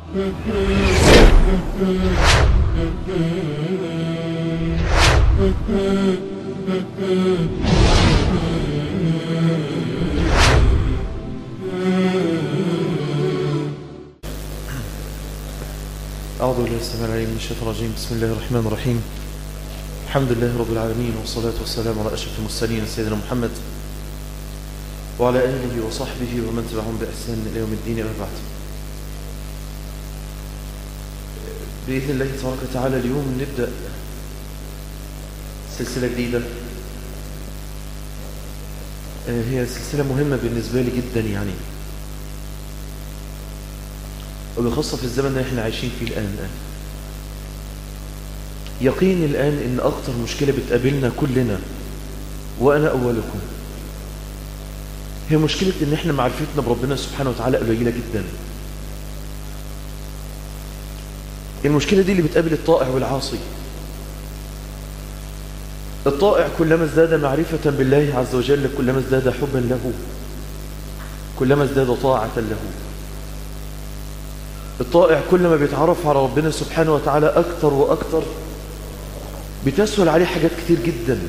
أعوذ بالله السميع العليم من الشيطان الرجيم بسم الله الرحمن الرحيم الحمد لله رب العالمين والصلاة والسلام على أشرف المرسلين سيدنا محمد وعلى آله وصحبه ومن تبعهم بإحسان إلى يوم الدين أما بعد بإذن الله تبارك وتعالى اليوم نبدأ سلسلة جديدة آه، هي سلسلة مهمة بالنسبة لي جدا يعني وبخاصة في الزمن اللي احنا عايشين فيه الآن يقين الآن إن أخطر مشكلة بتقابلنا كلنا وأنا أولكم هي مشكلة إن احنا معرفتنا بربنا سبحانه وتعالى قليلة جدا المشكلة دي اللي بتقابل الطائع والعاصي الطائع كلما ازداد معرفة بالله عز وجل كلما ازداد حبا له كلما ازداد طاعة له الطائع كلما بيتعرف على ربنا سبحانه وتعالى أكثر وأكثر بتسهل عليه حاجات كتير جدا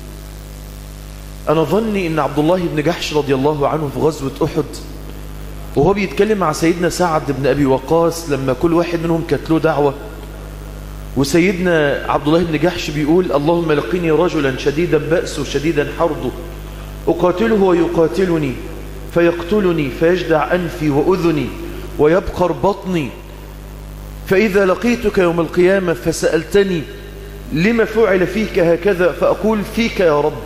أنا ظني أن عبد الله بن جحش رضي الله عنه في غزوة أحد وهو بيتكلم مع سيدنا سعد بن أبي وقاص لما كل واحد منهم كانت له دعوة وسيدنا عبد الله بن جحش بيقول اللهم لقني رجلا شديدا بأسه شديدا حرضه أقاتله ويقاتلني فيقتلني فيجدع أنفي وأذني ويبقر بطني فإذا لقيتك يوم القيامة فسألتني لما فعل فيك هكذا فأقول فيك يا رب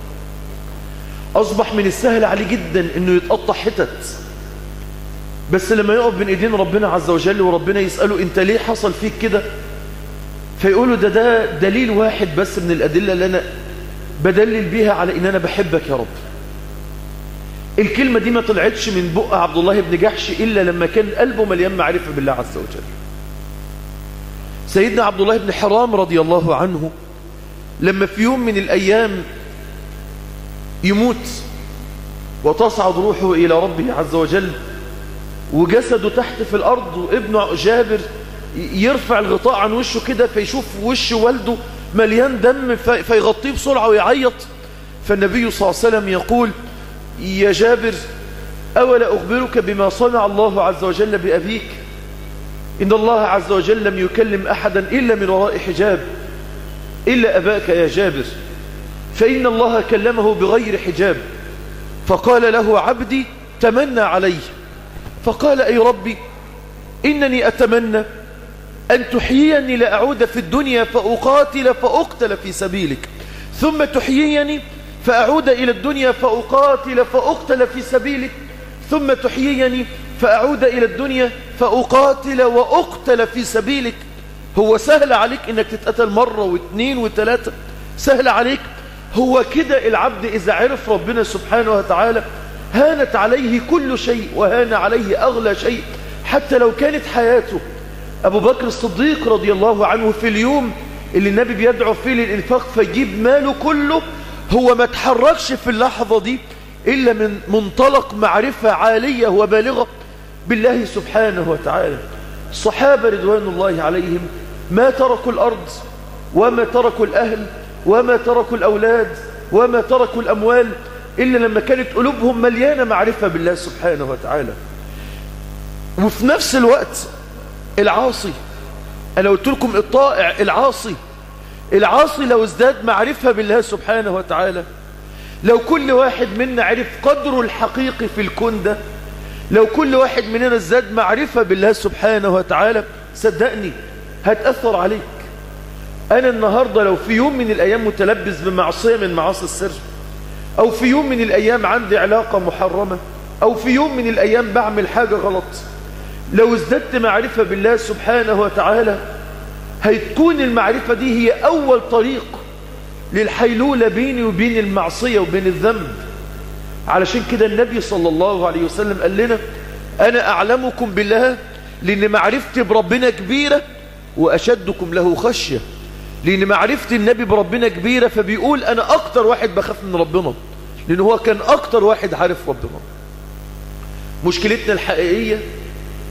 أصبح من السهل عليه جدا أنه يتقطع حتت بس لما يقف بين ايدين ربنا عز وجل وربنا يسأله انت ليه حصل فيك كده فيقوله ده ده دليل واحد بس من الأدلة اللي أنا بدلل بيها على ان أنا بحبك يا رب الكلمة دي ما طلعتش من بق عبد الله بن جحش إلا لما كان قلبه مليان معرفة بالله عز وجل سيدنا عبد الله بن حرام رضي الله عنه لما في يوم من الأيام يموت وتصعد روحه إلى ربه عز وجل وجسده تحت في الأرض وابنه جابر يرفع الغطاء عن وشه كده فيشوف وش والده مليان دم فيغطيه بسرعة ويعيط فالنبي صلى الله عليه وسلم يقول يا جابر أولا أخبرك بما صنع الله عز وجل بأبيك إن الله عز وجل لم يكلم أحدا إلا من وراء حجاب إلا أباك يا جابر فإن الله كلمه بغير حجاب فقال له عبدي تمنى عليه فقال أي ربي إنني أتمنى أن تحييني لأعود في الدنيا فأقاتل فأقتل في سبيلك ثم تحييني فأعود إلى الدنيا فأقاتل فأقتل في سبيلك ثم تحييني فأعود إلى الدنيا فأقاتل وأقتل في سبيلك هو سهل عليك إنك تتقتل مرة واثنين وثلاثة سهل عليك هو كده العبد إذا عرف ربنا سبحانه وتعالى هانت عليه كل شيء وهان عليه أغلى شيء حتى لو كانت حياته أبو بكر الصديق رضي الله عنه في اليوم اللي النبي بيدعو فيه للإنفاق فيجيب ماله كله هو ما تحركش في اللحظة دي إلا من منطلق معرفة عالية وبالغة بالله سبحانه وتعالى الصحابة رضوان الله عليهم ما تركوا الأرض وما تركوا الأهل وما تركوا الأولاد وما تركوا الأموال إلا لما كانت قلوبهم مليانة معرفة بالله سبحانه وتعالى وفي نفس الوقت العاصي أنا قلت لكم الطائع العاصي العاصي لو ازداد معرفة بالله سبحانه وتعالى لو كل واحد منا عرف قدره الحقيقي في الكون ده لو كل واحد مننا ازداد معرفة بالله سبحانه وتعالى صدقني هتأثر عليك أنا النهاردة لو في يوم من الأيام متلبس بمعصية من معاصي السر أو في يوم من الأيام عندي علاقة محرمة أو في يوم من الأيام بعمل حاجة غلط لو ازددت معرفة بالله سبحانه وتعالى هتكون المعرفة دي هي أول طريق للحيلولة بيني وبين المعصية وبين الذنب علشان كده النبي صلى الله عليه وسلم قال لنا أنا أعلمكم بالله لأن معرفتي بربنا كبيرة وأشدكم له خشية لأن معرفة النبي بربنا كبيرة فبيقول أنا أكتر واحد بخاف من ربنا لأن هو كان أكتر واحد عارف ربنا مشكلتنا الحقيقية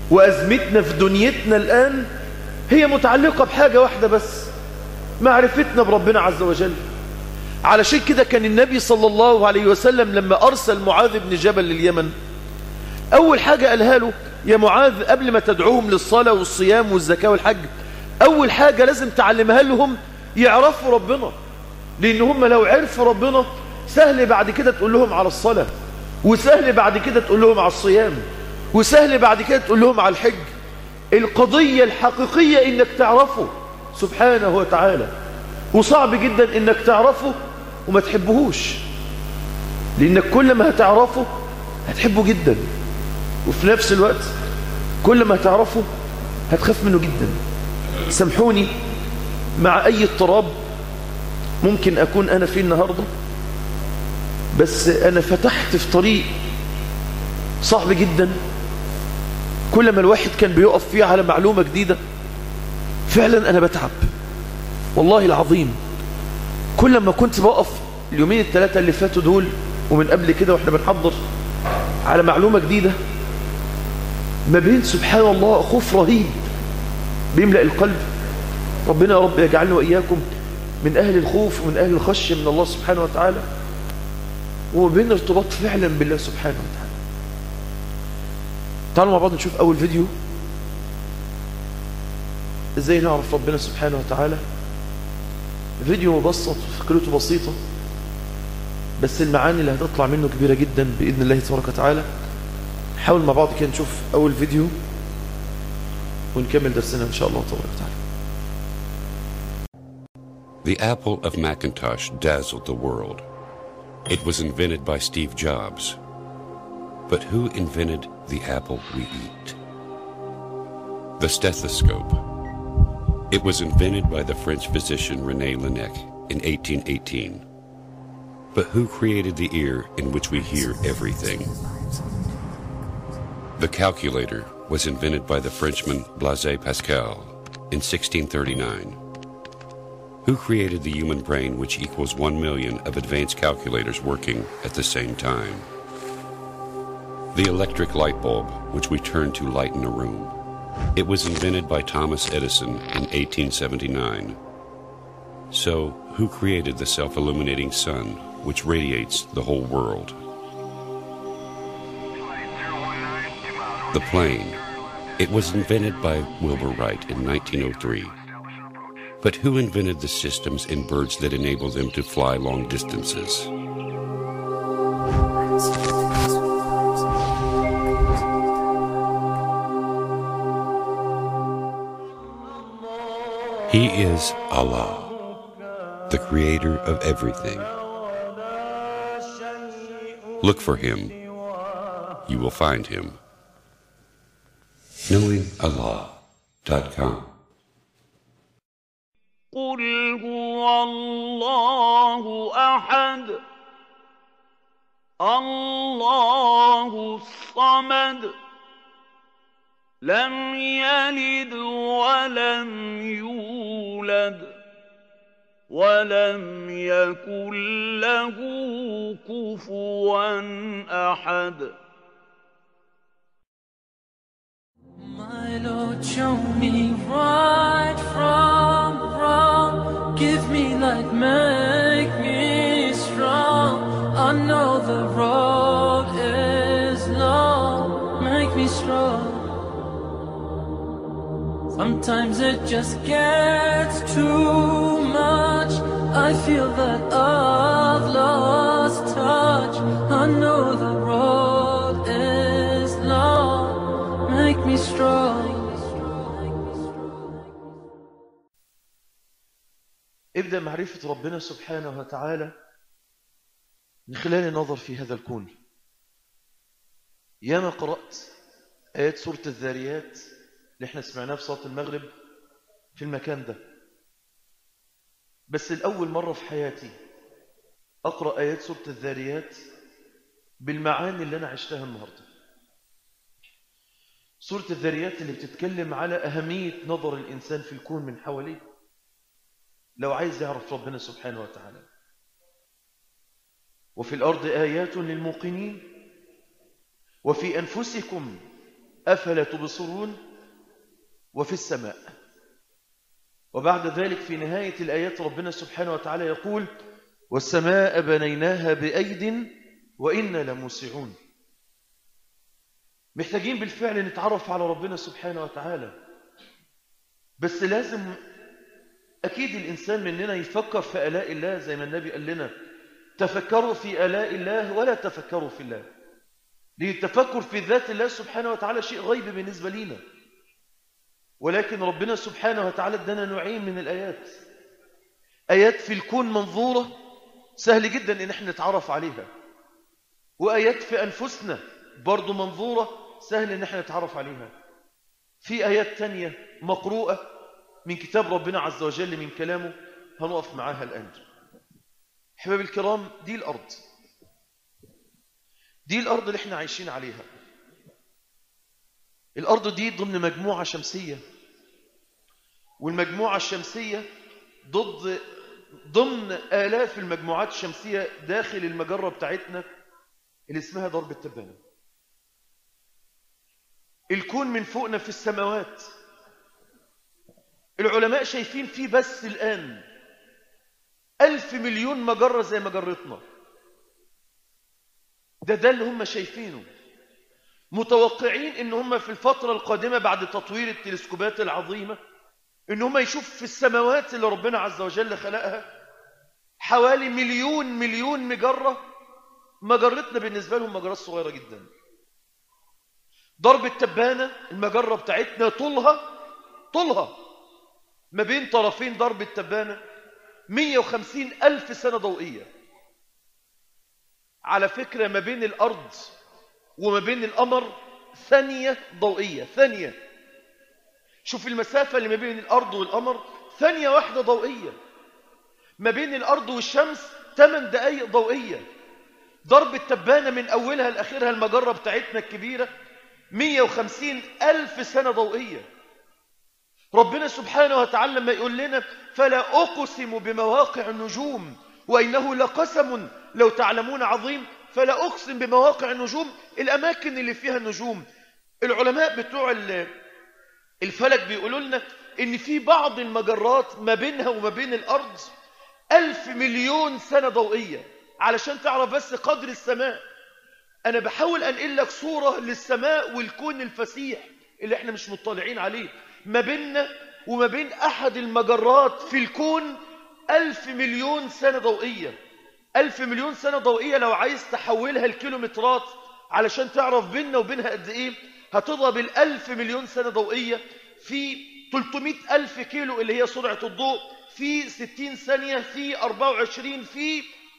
وأزمتنا في دنيتنا الآن هي متعلقة بحاجة واحدة بس معرفتنا بربنا عز وجل علشان كده كان النبي صلى الله عليه وسلم لما أرسل معاذ بن جبل لليمن أول حاجة قالها له يا معاذ قبل ما تدعوهم للصلاة والصيام والزكاة والحج أول حاجة لازم تعلمها لهم يعرفوا ربنا لأن هم لو عرفوا ربنا سهل بعد كده تقول لهم على الصلاة وسهل بعد كده تقول لهم على الصيام وسهل بعد كده تقول لهم على الحج القضية الحقيقية إنك تعرفه سبحانه وتعالى وصعب جدا إنك تعرفه وما تحبهوش لأنك كل ما هتعرفه هتحبه جدا وفي نفس الوقت كل ما هتعرفه هتخاف منه جدا سامحوني مع أي اضطراب ممكن أكون أنا فيه النهاردة بس أنا فتحت في طريق صعب جدا كل ما الواحد كان بيقف فيه على معلومة جديدة فعلا أنا بتعب والله العظيم كل ما كنت بقف اليومين الثلاثة اللي فاتوا دول ومن قبل كده واحنا بنحضر على معلومة جديدة ما بين سبحان الله خوف رهيب بيملأ القلب ربنا يا رب يجعلنا وإياكم من أهل الخوف ومن أهل الخشية من الله سبحانه وتعالى وبين ارتباط فعلا بالله سبحانه وتعالى تعالوا مع بعض نشوف أول فيديو ازاي نعرف ربنا سبحانه وتعالى فيديو مبسط فكرته بسيطة بس المعاني اللي هتطلع منه كبيرة جدا بإذن الله تبارك وتعالى نحاول مع بعض كده نشوف أول فيديو ونكمل درسنا إن شاء الله تبارك وتعالى The apple of Macintosh dazzled the world. It was invented by Steve Jobs. But who invented the apple we eat? The stethoscope. It was invented by the French physician René Laennec in 1818. But who created the ear in which we hear everything? The calculator was invented by the Frenchman Blaise Pascal in 1639. Who created the human brain which equals 1 million of advanced calculators working at the same time? The electric light bulb which we turn to lighten a room. It was invented by Thomas Edison in 1879. So, who created the self-illuminating sun which radiates the whole world? The plane. It was invented by Wilbur Wright in 1903. But who invented the systems in birds that enable them to fly long distances? He is Allah, the creator of everything. Look for him. You will find him. KnowingAllah.com قل هو الله احد الله الصمد لم يلد ولم يولد ولم يكن له كفوا احد My Lord, show me right from wrong. Give me light, make me strong. I know the road is long, make me strong. Sometimes it just gets too much. I feel that I've lost touch. I know the road is long, make me strong. ابدأ معرفة ربنا سبحانه وتعالى من خلال النظر في هذا الكون ياما قرأت آيات سورة الذاريات اللي احنا سمعناها في صلاة المغرب في المكان ده بس الأول مرة في حياتي أقرأ آيات سورة الذاريات بالمعاني اللي أنا عشتها النهاردة سورة الذاريات اللي بتتكلم على أهمية نظر الإنسان في الكون من حواليه لو عايز يعرف ربنا سبحانه وتعالى وفي الأرض آيات للموقنين وفي أنفسكم أفلا تبصرون وفي السماء وبعد ذلك في نهاية الآيات ربنا سبحانه وتعالى يقول والسماء بنيناها بأيد وإنا لموسعون محتاجين بالفعل نتعرف على ربنا سبحانه وتعالى بس لازم أكيد الإنسان مننا يفكر في آلاء الله زي ما النبي قال لنا تفكروا في آلاء الله ولا تفكروا في الله لأن التفكر في ذات الله سبحانه وتعالى شيء غيب بالنسبة لنا ولكن ربنا سبحانه وتعالى ادانا نوعين من الآيات آيات في الكون منظورة سهل جدا إن احنا نتعرف عليها وآيات في أنفسنا برضو منظورة سهل إن احنا نتعرف عليها في آيات تانية مقروءة من كتاب ربنا عز وجل من كلامه هنقف معاها الآن حباب الكرام دي الأرض دي الأرض اللي احنا عايشين عليها الأرض دي ضمن مجموعة شمسية والمجموعة الشمسية ضد ضمن آلاف المجموعات الشمسية داخل المجرة بتاعتنا اللي اسمها ضرب التبانة الكون من فوقنا في السماوات العلماء شايفين فيه بس الآن ألف مليون مجرة زي مجرتنا ده ده اللي هم شايفينه متوقعين ان هم في الفترة القادمة بعد تطوير التلسكوبات العظيمة ان هم يشوف في السماوات اللي ربنا عز وجل خلقها حوالي مليون مليون مجرة مجرتنا بالنسبة لهم مجرات صغيرة جدا ضرب التبانة المجرة بتاعتنا طولها طولها ما بين طرفين ضرب التبانة 150 ألف سنة ضوئية على فكرة ما بين الأرض وما بين القمر ثانية ضوئية ثانية شوف المسافة اللي ما بين الأرض والقمر ثانية واحدة ضوئية ما بين الأرض والشمس 8 دقايق ضوئية ضرب التبانة من أولها لآخرها المجرة بتاعتنا الكبيرة 150 ألف سنة ضوئية ربنا سبحانه وتعالى لما يقول لنا فلا أقسم بمواقع النجوم وإنه لقسم لو تعلمون عظيم فلا أقسم بمواقع النجوم الأماكن اللي فيها النجوم العلماء بتوع الفلك بيقولوا لنا إن في بعض المجرات ما بينها وما بين الأرض ألف مليون سنة ضوئية علشان تعرف بس قدر السماء أنا بحاول أنقل لك صورة للسماء والكون الفسيح اللي احنا مش مطلعين عليه ما بيننا وما بين أحد المجرات في الكون ألف مليون سنة ضوئية ألف مليون سنة ضوئية لو عايز تحولها الكيلومترات علشان تعرف بيننا وبينها قد إيه هتضرب الألف مليون سنة ضوئية في 300 ألف كيلو اللي هي سرعة الضوء في 60 ثانية في 24 في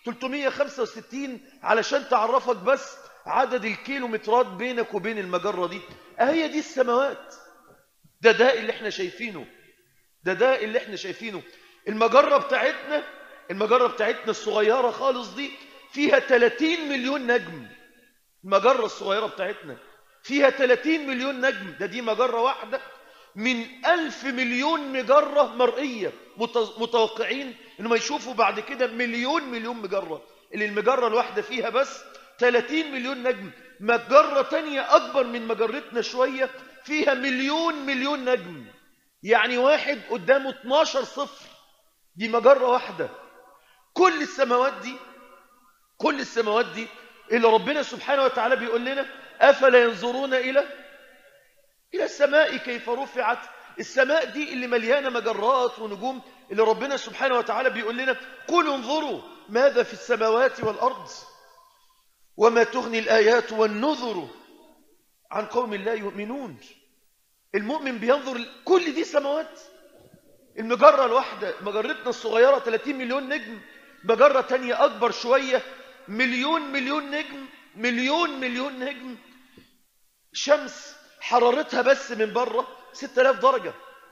365 علشان تعرفك بس عدد الكيلومترات بينك وبين المجرة دي أهي دي السماوات ده ده اللي احنا شايفينه ده ده اللي احنا شايفينه المجرة بتاعتنا المجرة بتاعتنا الصغيرة خالص دي فيها 30 مليون نجم المجرة الصغيرة بتاعتنا فيها 30 مليون نجم ده دي مجرة واحدة من ألف مليون مجرة مرئية متوقعين انهم يشوفوا بعد كده مليون مليون مجرة اللي المجرة الواحدة فيها بس 30 مليون نجم مجرة تانية أكبر من مجرتنا شوية فيها مليون مليون نجم يعني واحد قدامه 12 صفر دي مجرة واحدة كل السماوات دي كل السماوات دي اللي ربنا سبحانه وتعالى بيقول لنا أفلا ينظرون إلى إلى السماء كيف رفعت السماء دي اللي مليانة مجرات ونجوم اللي ربنا سبحانه وتعالى بيقول لنا قل انظروا ماذا في السماوات والأرض وما تغني الآيات والنذر عن قوم لا يؤمنون المؤمن بينظر كل دي سماوات المجرة الواحدة مجرتنا الصغيرة 30 مليون نجم مجرة تانية أكبر شوية مليون مليون نجم مليون مليون نجم شمس حرارتها بس من بره 6000 درجة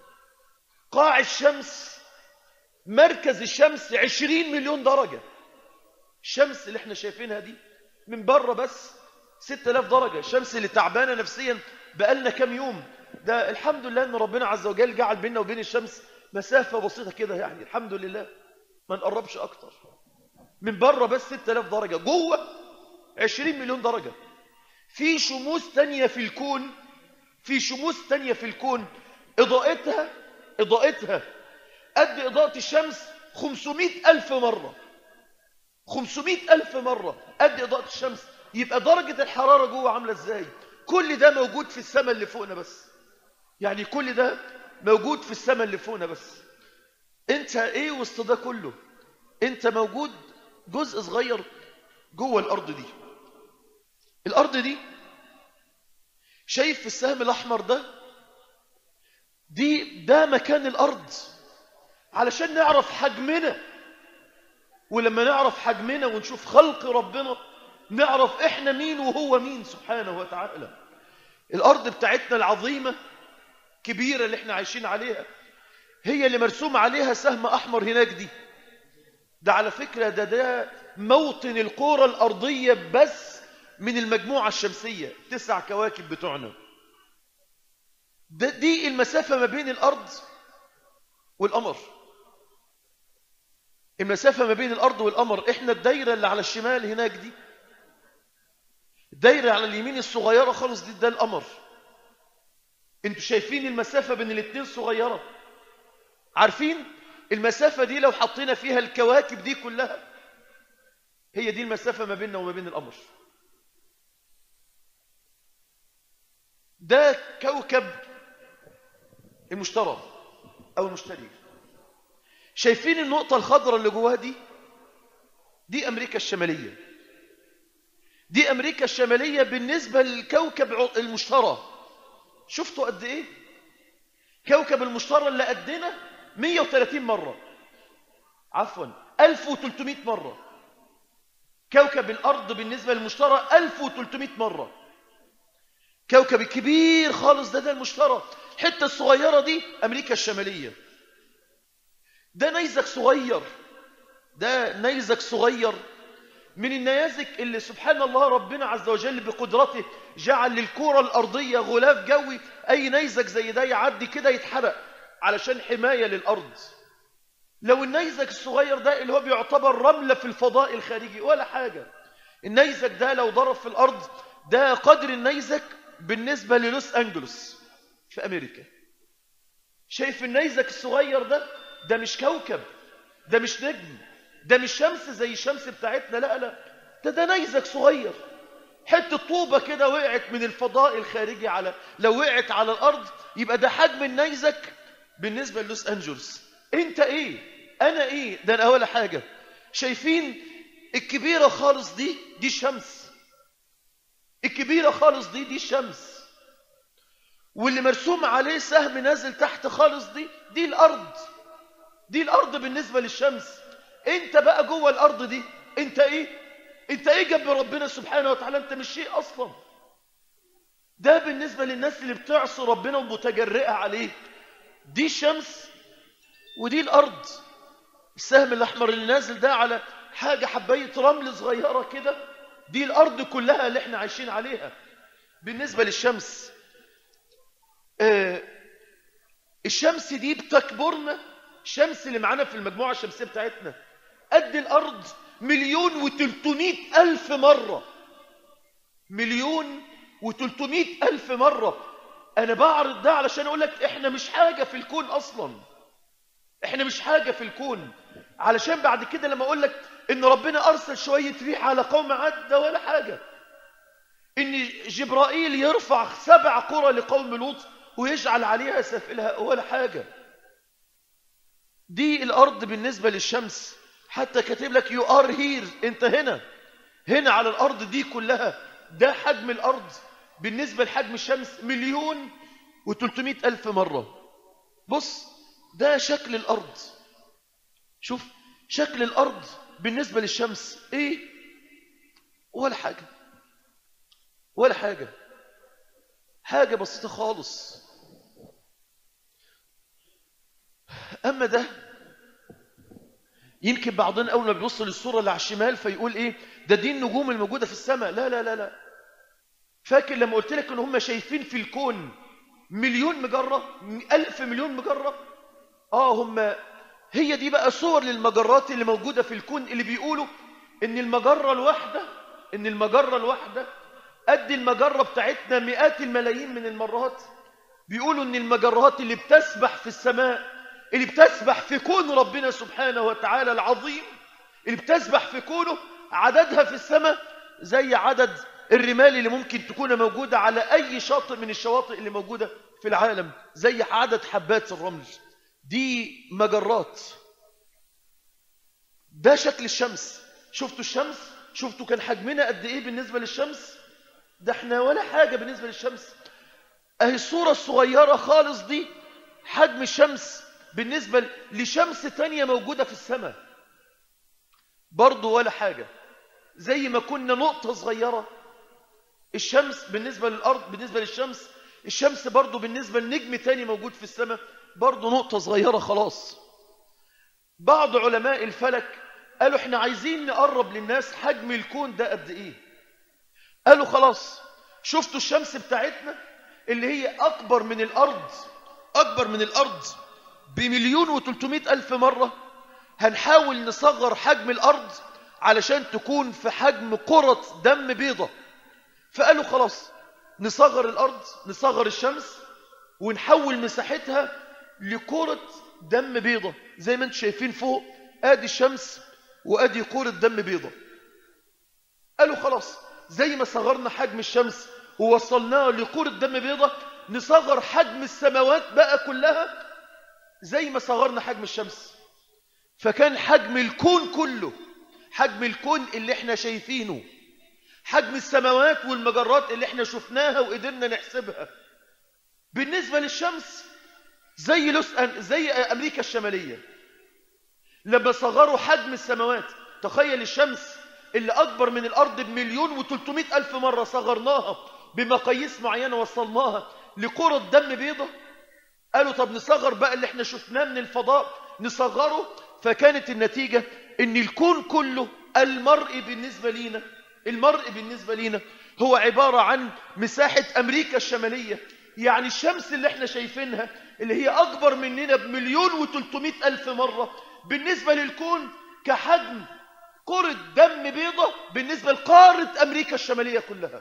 قاع الشمس مركز الشمس 20 مليون درجة الشمس اللي احنا شايفينها دي من بره بس 6000 درجة الشمس اللي تعبانة نفسيا بقالنا كام يوم ده الحمد لله ان ربنا عز وجل جعل بيننا وبين الشمس مسافة بسيطة كده يعني الحمد لله ما نقربش اكتر من بره بس 6000 درجة جوه 20 مليون درجة في شموس تانية في الكون في شموس تانية في الكون إضاءتها إضاءتها قد إضاءة الشمس 500 ألف مرة 500 ألف مرة قد إضاءة الشمس يبقى درجة الحرارة جوه عاملة إزاي كل ده موجود في السماء اللي فوقنا بس يعني كل ده موجود في السماء اللي فوقنا بس انت ايه وسط ده كله انت موجود جزء صغير جوه الارض دي الارض دي شايف في السهم الاحمر ده دي ده مكان الارض علشان نعرف حجمنا ولما نعرف حجمنا ونشوف خلق ربنا نعرف احنا مين وهو مين سبحانه وتعالى الارض بتاعتنا العظيمه كبيره اللي احنا عايشين عليها هي اللي مرسوم عليها سهم احمر هناك دي ده على فكره ده ده موطن الكره الارضيه بس من المجموعه الشمسيه تسع كواكب بتوعنا ده دي المسافه ما بين الارض والقمر المسافه ما بين الارض والقمر احنا الدايره اللي على الشمال هناك دي الدايره على اليمين الصغيره خالص دي ده القمر انتوا شايفين المسافه بين الاثنين صغيره عارفين المسافة دي لو حطينا فيها الكواكب دي كلها هي دي المسافة ما بيننا وما بين القمر ده كوكب المشتري أو المشتري شايفين النقطة الخضراء اللي جواها دي دي أمريكا الشمالية دي أمريكا الشمالية بالنسبة للكوكب المشتري شفتوا قد إيه كوكب المشتري اللي قدنا 130 مرة عفوا 1300 مرة كوكب الأرض بالنسبة للمشتري 1300 مرة كوكب الكبير خالص ده ده المشتري الحتة الصغيرة دي أمريكا الشمالية ده نيزك صغير ده نيزك صغير من النيازك اللي سبحان الله ربنا عز وجل بقدرته جعل للكرة الأرضية غلاف جوي أي نيزك زي ده يعدي كده يتحرق علشان حماية للأرض لو النيزك الصغير ده اللي هو بيعتبر رملة في الفضاء الخارجي ولا حاجة النيزك ده لو ضرب في الأرض ده قدر النيزك بالنسبة للوس أنجلوس في أمريكا شايف النيزك الصغير ده ده مش كوكب ده مش نجم ده مش شمس زي الشمس بتاعتنا لا لا ده ده نيزك صغير حتة طوبة كده وقعت من الفضاء الخارجي على لو وقعت على الأرض يبقى ده حجم النيزك بالنسبة للوس أنجلوس انت ايه انا ايه ده انا ولا حاجة شايفين الكبيرة خالص دي دي الشمس الكبيرة خالص دي دي الشمس واللي مرسوم عليه سهم نازل تحت خالص دي دي الأرض دي الأرض بالنسبة للشمس انت بقى جوه الأرض دي انت ايه انت ايه جنب ربنا سبحانه وتعالى انت مش شيء أصلا ده بالنسبة للناس اللي بتعصي ربنا ومتجرئة عليه دي الشمس ودي الأرض السهم الأحمر اللي نازل ده على حاجة حباية رمل صغيرة كده دي الأرض كلها اللي احنا عايشين عليها بالنسبة للشمس آه الشمس دي بتكبرنا الشمس اللي معانا في المجموعة الشمسية بتاعتنا قد الأرض مليون وتلتمائة ألف مرة مليون وتلتمائة ألف مرة أنا بعرض ده علشان أقول لك إحنا مش حاجة في الكون أصلا إحنا مش حاجة في الكون علشان بعد كده لما أقول لك إن ربنا أرسل شوية ريح على قوم عاد ده ولا حاجة إن جبرائيل يرفع سبع قرى لقوم لوط ويجعل عليها سافلها ولا حاجة دي الأرض بالنسبة للشمس حتى كاتب لك يو ار هير انت هنا هنا على الأرض دي كلها ده حجم الأرض بالنسبة لحجم الشمس مليون وتلتمائة ألف مرة بص ده شكل الأرض شوف شكل الأرض بالنسبة للشمس ايه ولا حاجة ولا حاجة حاجة بسيطة خالص أما ده يمكن بعضنا أول ما بيبص للصورة اللي على الشمال فيقول إيه ده دي النجوم الموجودة في السماء لا لا لا لا فاكر لما قلت لك إن هم شايفين في الكون مليون مجرة ألف مليون مجرة آه هم هي دي بقى صور للمجرات اللي موجودة في الكون اللي بيقولوا إن المجرة الواحدة إن المجرة الواحدة قد المجرة بتاعتنا مئات الملايين من المرات بيقولوا ان المجرات اللي بتسبح في السماء اللي بتسبح في كون ربنا سبحانه وتعالى العظيم اللي بتسبح في كونه عددها في السماء زي عدد الرمال اللي ممكن تكون موجودة على أي شاطئ من الشواطئ اللي موجودة في العالم زي عدد حبات الرمل دي مجرات ده شكل الشمس شفتوا الشمس شفتوا كان حجمنا قد ايه بالنسبة للشمس ده احنا ولا حاجة بالنسبة للشمس اهي الصورة الصغيرة خالص دي حجم الشمس بالنسبة لشمس تانية موجودة في السماء برضو ولا حاجة زي ما كنا نقطة صغيرة الشمس بالنسبة للأرض بالنسبة للشمس الشمس برضو بالنسبة لنجم تاني موجود في السماء برضو نقطة صغيرة خلاص بعض علماء الفلك قالوا احنا عايزين نقرب للناس حجم الكون ده قد ايه قالوا خلاص شفتوا الشمس بتاعتنا اللي هي أكبر من الأرض أكبر من الأرض بمليون وتلتمائة ألف مرة هنحاول نصغر حجم الأرض علشان تكون في حجم كرة دم بيضة فقالوا خلاص نصغر الأرض نصغر الشمس ونحول مساحتها لكرة دم بيضة زي ما انتم شايفين فوق ادي الشمس وادي كرة دم بيضة قالوا خلاص زي ما صغرنا حجم الشمس ووصلناها لكرة دم بيضة نصغر حجم السماوات بقى كلها زي ما صغرنا حجم الشمس فكان حجم الكون كله حجم الكون اللي احنا شايفينه حجم السماوات والمجرات اللي احنا شفناها وقدرنا نحسبها بالنسبة للشمس زي لوس أن... زي أمريكا الشمالية لما صغروا حجم السماوات تخيل الشمس اللي أكبر من الأرض بمليون وتلتمائة ألف مرة صغرناها بمقاييس معينة وصلناها لكرة دم بيضة قالوا طب نصغر بقى اللي احنا شفناه من الفضاء نصغره فكانت النتيجة ان الكون كله المرء بالنسبة لينا المرء بالنسبة لينا هو عبارة عن مساحة أمريكا الشمالية يعني الشمس اللي احنا شايفينها اللي هي أكبر مننا بمليون وتلتمائة ألف مرة بالنسبة للكون كحجم كرة دم بيضة بالنسبة لقارة أمريكا الشمالية كلها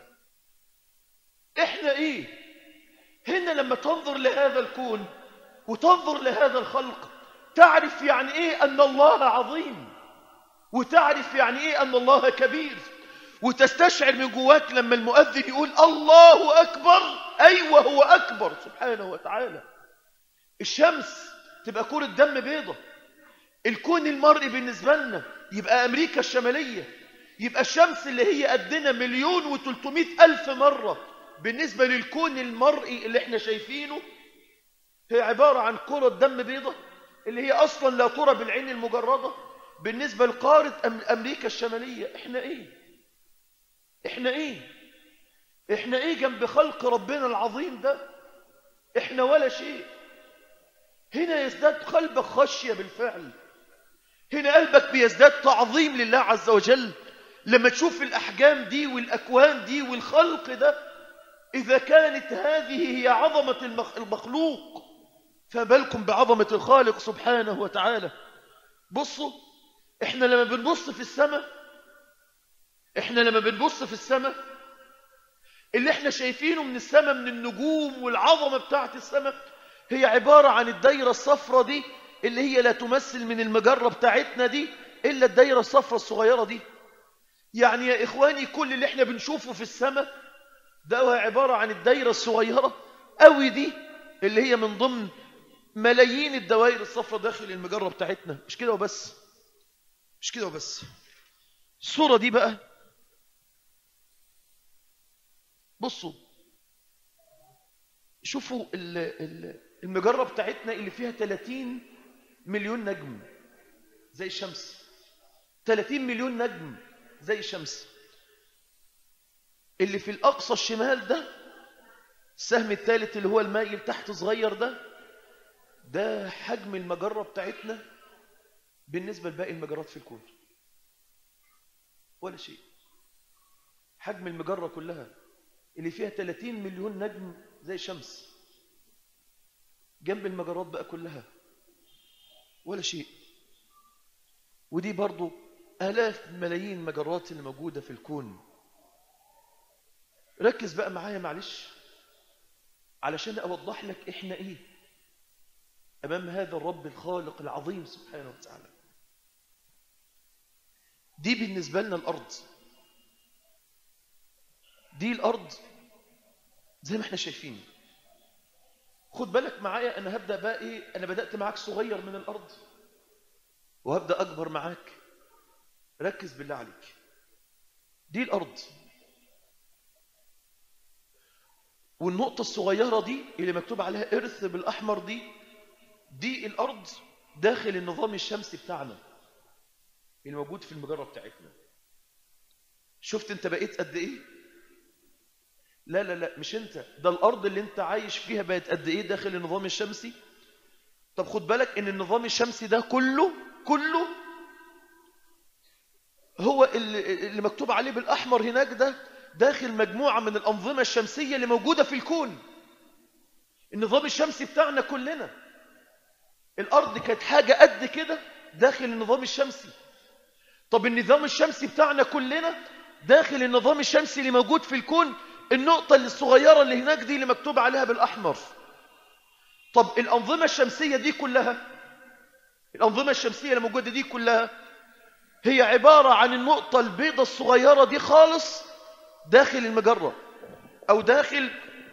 احنا ايه هنا لما تنظر لهذا الكون وتنظر لهذا الخلق تعرف يعني ايه ان الله عظيم وتعرف يعني ايه ان الله كبير وتستشعر من جواك لما المؤذن يقول الله اكبر ايوه هو اكبر سبحانه وتعالى الشمس تبقى كرة دم بيضة الكون المرئي بالنسبة لنا يبقى امريكا الشمالية يبقى الشمس اللي هي قدنا مليون وتلتمائة الف مرة بالنسبة للكون المرئي اللي احنا شايفينه هي عبارة عن كرة دم بيضة اللي هي أصلا لا ترى بالعين المجردة بالنسبة لقارة أمريكا الشمالية احنا ايه احنا ايه احنا ايه جنب خلق ربنا العظيم ده احنا ولا شيء هنا يزداد قلبك خشية بالفعل هنا قلبك بيزداد تعظيم لله عز وجل لما تشوف الأحجام دي والأكوان دي والخلق ده إذا كانت هذه هي عظمة المخلوق فبالكم بعظمة الخالق سبحانه وتعالى بصوا احنا لما بنبص في السماء احنا لما بنبص في السماء اللي احنا شايفينه من السماء من النجوم والعظمة بتاعت السماء هي عبارة عن الدايرة الصفرة دي اللي هي لا تمثل من المجرة بتاعتنا دي إلا الدايرة الصفرة الصغيرة دي يعني يا إخواني كل اللي احنا بنشوفه في السماء ده هو عبارة عن الدايرة الصغيرة قوي دي اللي هي من ضمن ملايين الدوائر الصفرة داخل المجرة بتاعتنا مش كده وبس مش كده وبس الصورة دي بقى بصوا شوفوا المجرة بتاعتنا اللي فيها 30 مليون نجم زي الشمس 30 مليون نجم زي الشمس اللي في الأقصى الشمال ده السهم الثالث اللي هو المايل تحت صغير ده ده حجم المجرة بتاعتنا بالنسبة لباقي المجرات في الكون ولا شيء حجم المجرة كلها اللي فيها 30 مليون نجم زي الشمس جنب المجرات بقى كلها ولا شيء ودي برضو آلاف ملايين المجرات اللي موجودة في الكون ركز بقى معايا معلش علشان أوضح لك إحنا إيه أمام هذا الرب الخالق العظيم سبحانه وتعالى دي بالنسبة لنا الأرض دي الأرض زي ما احنا شايفين خد بالك معايا أنا هبدأ بقى إيه أنا بدأت معاك صغير من الأرض وهبدأ أكبر معاك ركز بالله عليك دي الأرض والنقطة الصغيرة دي اللي مكتوب عليها إرث بالأحمر دي دي الأرض داخل النظام الشمسي بتاعنا اللي موجود في المجرة بتاعتنا شفت انت بقيت قد ايه لا لا لا مش انت ده الأرض اللي انت عايش فيها بقت قد ايه داخل النظام الشمسي طب خد بالك ان النظام الشمسي ده كله كله هو اللي, اللي مكتوب عليه بالأحمر هناك ده داخل مجموعة من الأنظمة الشمسية اللي موجودة في الكون النظام الشمسي بتاعنا كلنا الأرض كانت حاجة قد كده داخل النظام الشمسي طب النظام الشمسي بتاعنا كلنا داخل النظام الشمسي اللي موجود في الكون النقطة الصغيرة اللي هناك دي اللي مكتوب عليها بالأحمر طب الأنظمة الشمسية دي كلها الأنظمة الشمسية اللي موجودة دي كلها هي عبارة عن النقطة البيضة الصغيرة دي خالص داخل المجرة أو داخل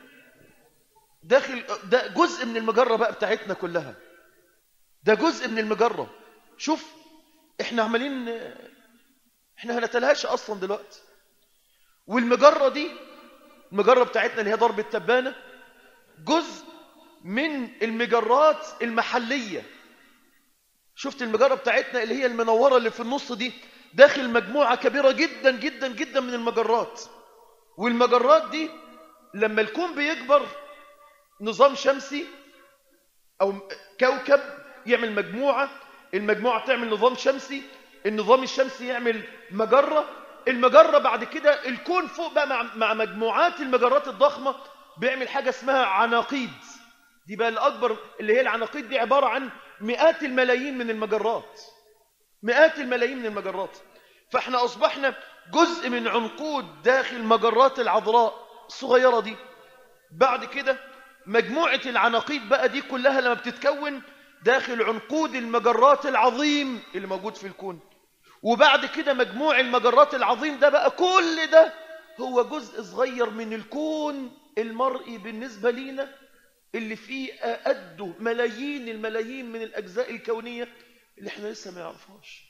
داخل ده جزء من المجرة بقى بتاعتنا كلها ده جزء من المجرة شوف احنا عمالين احنا هنتلهاش اصلا دلوقتي والمجرة دي المجرة بتاعتنا اللي هي ضرب التبانة جزء من المجرات المحلية شفت المجرة بتاعتنا اللي هي المنورة اللي في النص دي داخل مجموعة كبيرة جدا جدا جدا من المجرات والمجرات دي لما الكون بيكبر نظام شمسي أو كوكب يعمل مجموعة المجموعة تعمل نظام شمسي النظام الشمسي يعمل مجرة المجرة بعد كده الكون فوق بقى مع, مع مجموعات المجرات الضخمة بيعمل حاجة اسمها عناقيد دي بقى الأكبر اللي هي العناقيد دي عبارة عن مئات الملايين من المجرات مئات الملايين من المجرات فاحنا أصبحنا جزء من عنقود داخل مجرات العذراء الصغيرة دي بعد كده مجموعة العناقيد بقى دي كلها لما بتتكون داخل عنقود المجرات العظيم اللي موجود في الكون وبعد كده مجموع المجرات العظيم ده بقى كل ده هو جزء صغير من الكون المرئي بالنسبة لينا اللي فيه قده ملايين الملايين من الأجزاء الكونية اللي احنا لسه ما يعرفهاش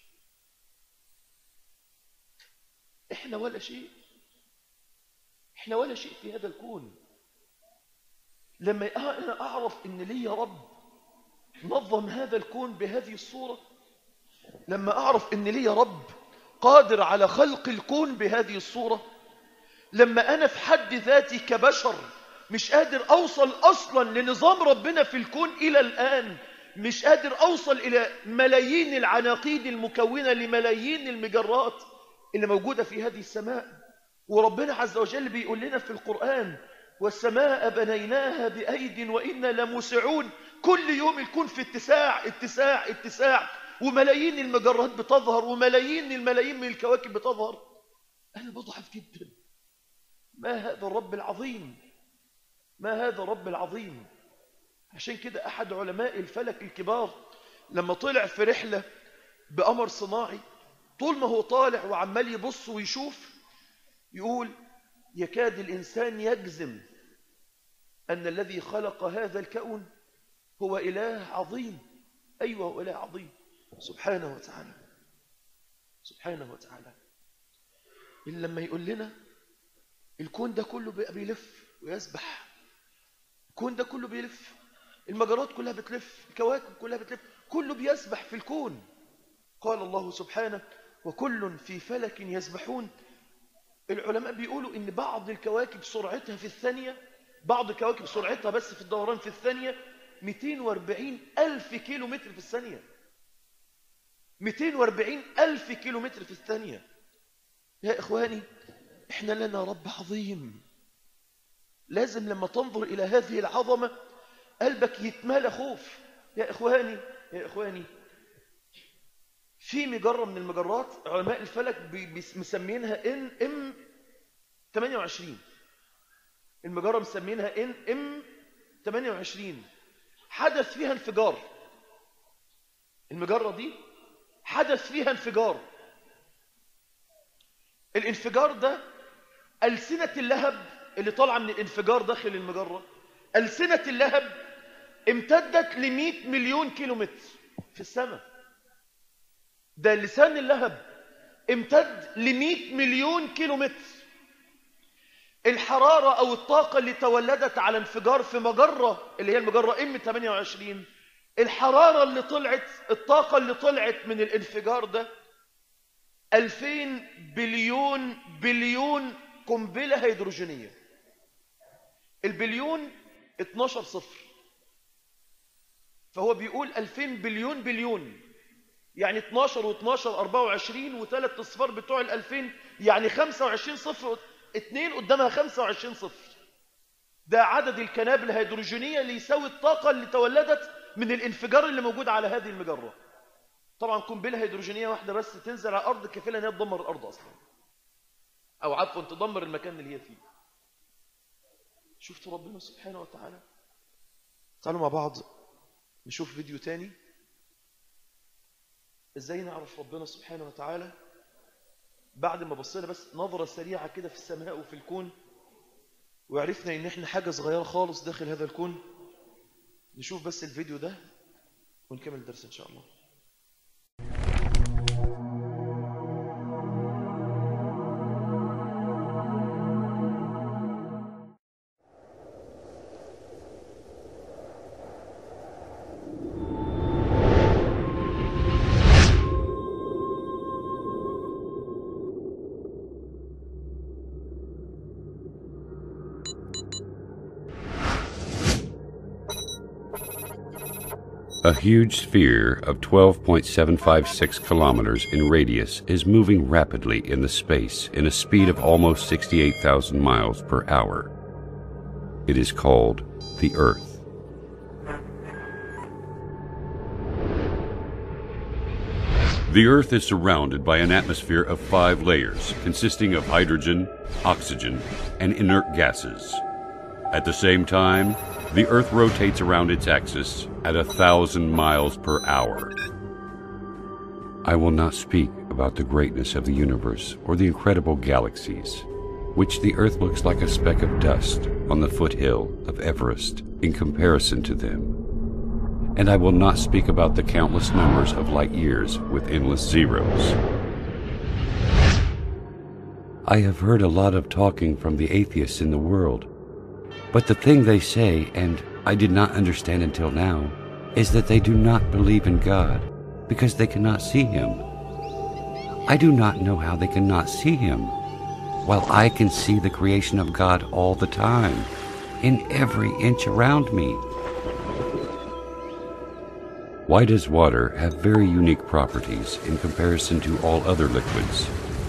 احنا ولا شيء احنا ولا شيء في هذا الكون لما انا اعرف ان لي رب نظم هذا الكون بهذه الصورة لما أعرف أن لي رب قادر على خلق الكون بهذه الصورة لما أنا في حد ذاتي كبشر مش قادر أوصل أصلا لنظام ربنا في الكون إلى الآن مش قادر أوصل إلى ملايين العناقيد المكونة لملايين المجرات اللي موجودة في هذه السماء وربنا عز وجل بيقول لنا في القرآن والسماء بنيناها بأيد وإنا لموسعون كل يوم الكون في اتساع اتساع اتساع وملايين المجرات بتظهر وملايين الملايين من الكواكب بتظهر أنا بضعف جدا ما هذا الرب العظيم ما هذا الرب العظيم عشان كده أحد علماء الفلك الكبار لما طلع في رحلة بأمر صناعي طول ما هو طالع وعمال يبص ويشوف يقول يكاد الإنسان يجزم أن الذي خلق هذا الكون هو إله عظيم أيوة هو إله عظيم سبحانه وتعالى سبحانه وتعالى إلا لما يقول لنا الكون ده كله بقى بيلف ويسبح الكون ده كله بيلف المجرات كلها بتلف الكواكب كلها بتلف كله بيسبح في الكون قال الله سبحانه وكل في فلك يسبحون العلماء بيقولوا ان بعض الكواكب سرعتها في الثانية بعض الكواكب سرعتها بس في الدوران في الثانية 240 ألف كيلو متر في الثانية 240 ألف كيلو متر في الثانية يا إخواني إحنا لنا رب عظيم لازم لما تنظر إلى هذه العظمة قلبك يتمالى خوف يا إخواني يا إخواني في مجرة من المجرات علماء الفلك مسمينها ان ام 28 المجرة مسمينها ان ام 28 حدث فيها انفجار المجرة دي حدث فيها انفجار الانفجار ده ألسنة اللهب اللي طالعة من الانفجار داخل المجرة ألسنة اللهب امتدت ل 100 مليون كيلومتر في السماء ده لسان اللهب امتد ل 100 مليون كيلومتر الحرارة أو الطاقة اللي تولدت على انفجار في مجرة اللي هي المجرة ام 28 الحرارة اللي طلعت الطاقة اللي طلعت من الانفجار ده 2000 بليون بليون قنبلة هيدروجينية البليون 12 صفر فهو بيقول 2000 بليون بليون يعني 12 و12 24 وثلاث اصفار بتوع ال 2000 يعني 25 صفر اتنين قدامها 25 صفر ده عدد الكنابل الهيدروجينية اللي يساوي الطاقة اللي تولدت من الانفجار اللي موجود على هذه المجرة طبعا قنبلة هيدروجينية واحدة بس تنزل على الأرض كفيلة ان هي تدمر الأرض أصلا أو عفوا تدمر المكان اللي هي فيه شفتوا ربنا سبحانه وتعالى تعالوا مع بعض نشوف فيديو تاني ازاي نعرف ربنا سبحانه وتعالى بعد ما بصينا بس نظرة سريعة كده في السماء وفي الكون وعرفنا ان احنا حاجة صغيرة خالص داخل هذا الكون نشوف بس الفيديو ده ونكمل الدرس ان شاء الله A huge sphere of 12.756 kilometers in radius is moving rapidly in the space in a speed of almost 68,000 miles per hour. It is called the Earth. The Earth is surrounded by an atmosphere of five layers consisting of hydrogen, oxygen, and inert gases. At the same time, the Earth rotates around its axis at a thousand miles per hour. I will not speak about the greatness of the universe or the incredible galaxies, which the Earth looks like a speck of dust on the foothill of Everest in comparison to them. And I will not speak about the countless numbers of light years with endless zeros. I have heard a lot of talking from the atheists in the world but the thing they say, and I did not understand until now, is that they do not believe in God because they cannot see Him. I do not know how they cannot see Him, while I can see the creation of God all the time, in every inch around me. Why does water have very unique properties in comparison to all other liquids?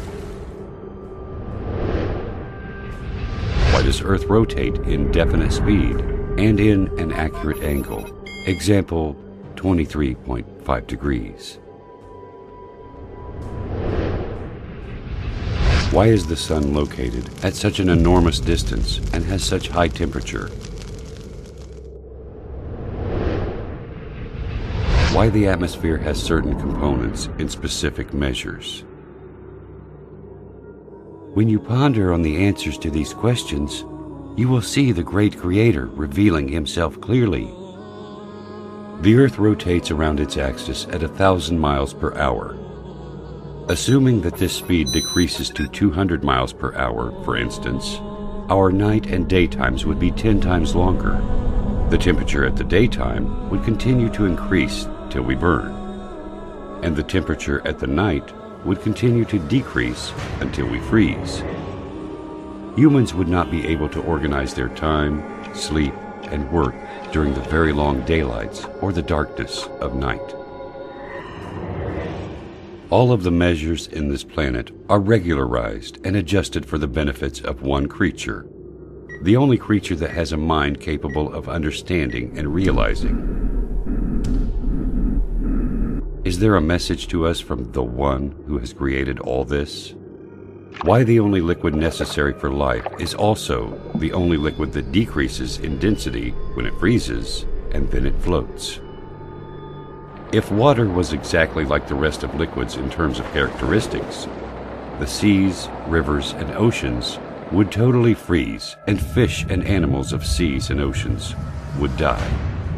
Why does Earth rotate in definite speed and in an accurate angle? Example 23.5 degrees. Why is the Sun located at such an enormous distance and has such high temperature? Why the atmosphere has certain components in specific measures? When you ponder on the answers to these questions, you will see the great Creator revealing Himself clearly. The Earth rotates around its axis at a thousand miles per hour. Assuming that this speed decreases to 200 miles per hour, for instance, our night and daytimes would be 10 times longer. The temperature at the daytime would continue to increase till we burn, and the temperature at the night would continue to decrease until we freeze. Humans would not be able to organize their time, sleep, and work during the very long daylights or the darkness of night. All of the measures in this planet are regularized and adjusted for the benefits of one creature, the only creature that has a mind capable of understanding and realizing. Is there a message to us from the one who has created all this? Why the only liquid necessary for life is also the only liquid that decreases in density when it freezes and then it floats. If water was exactly like the rest of liquids in terms of characteristics, the seas, rivers, and oceans would totally freeze, and fish and animals of seas and oceans would die.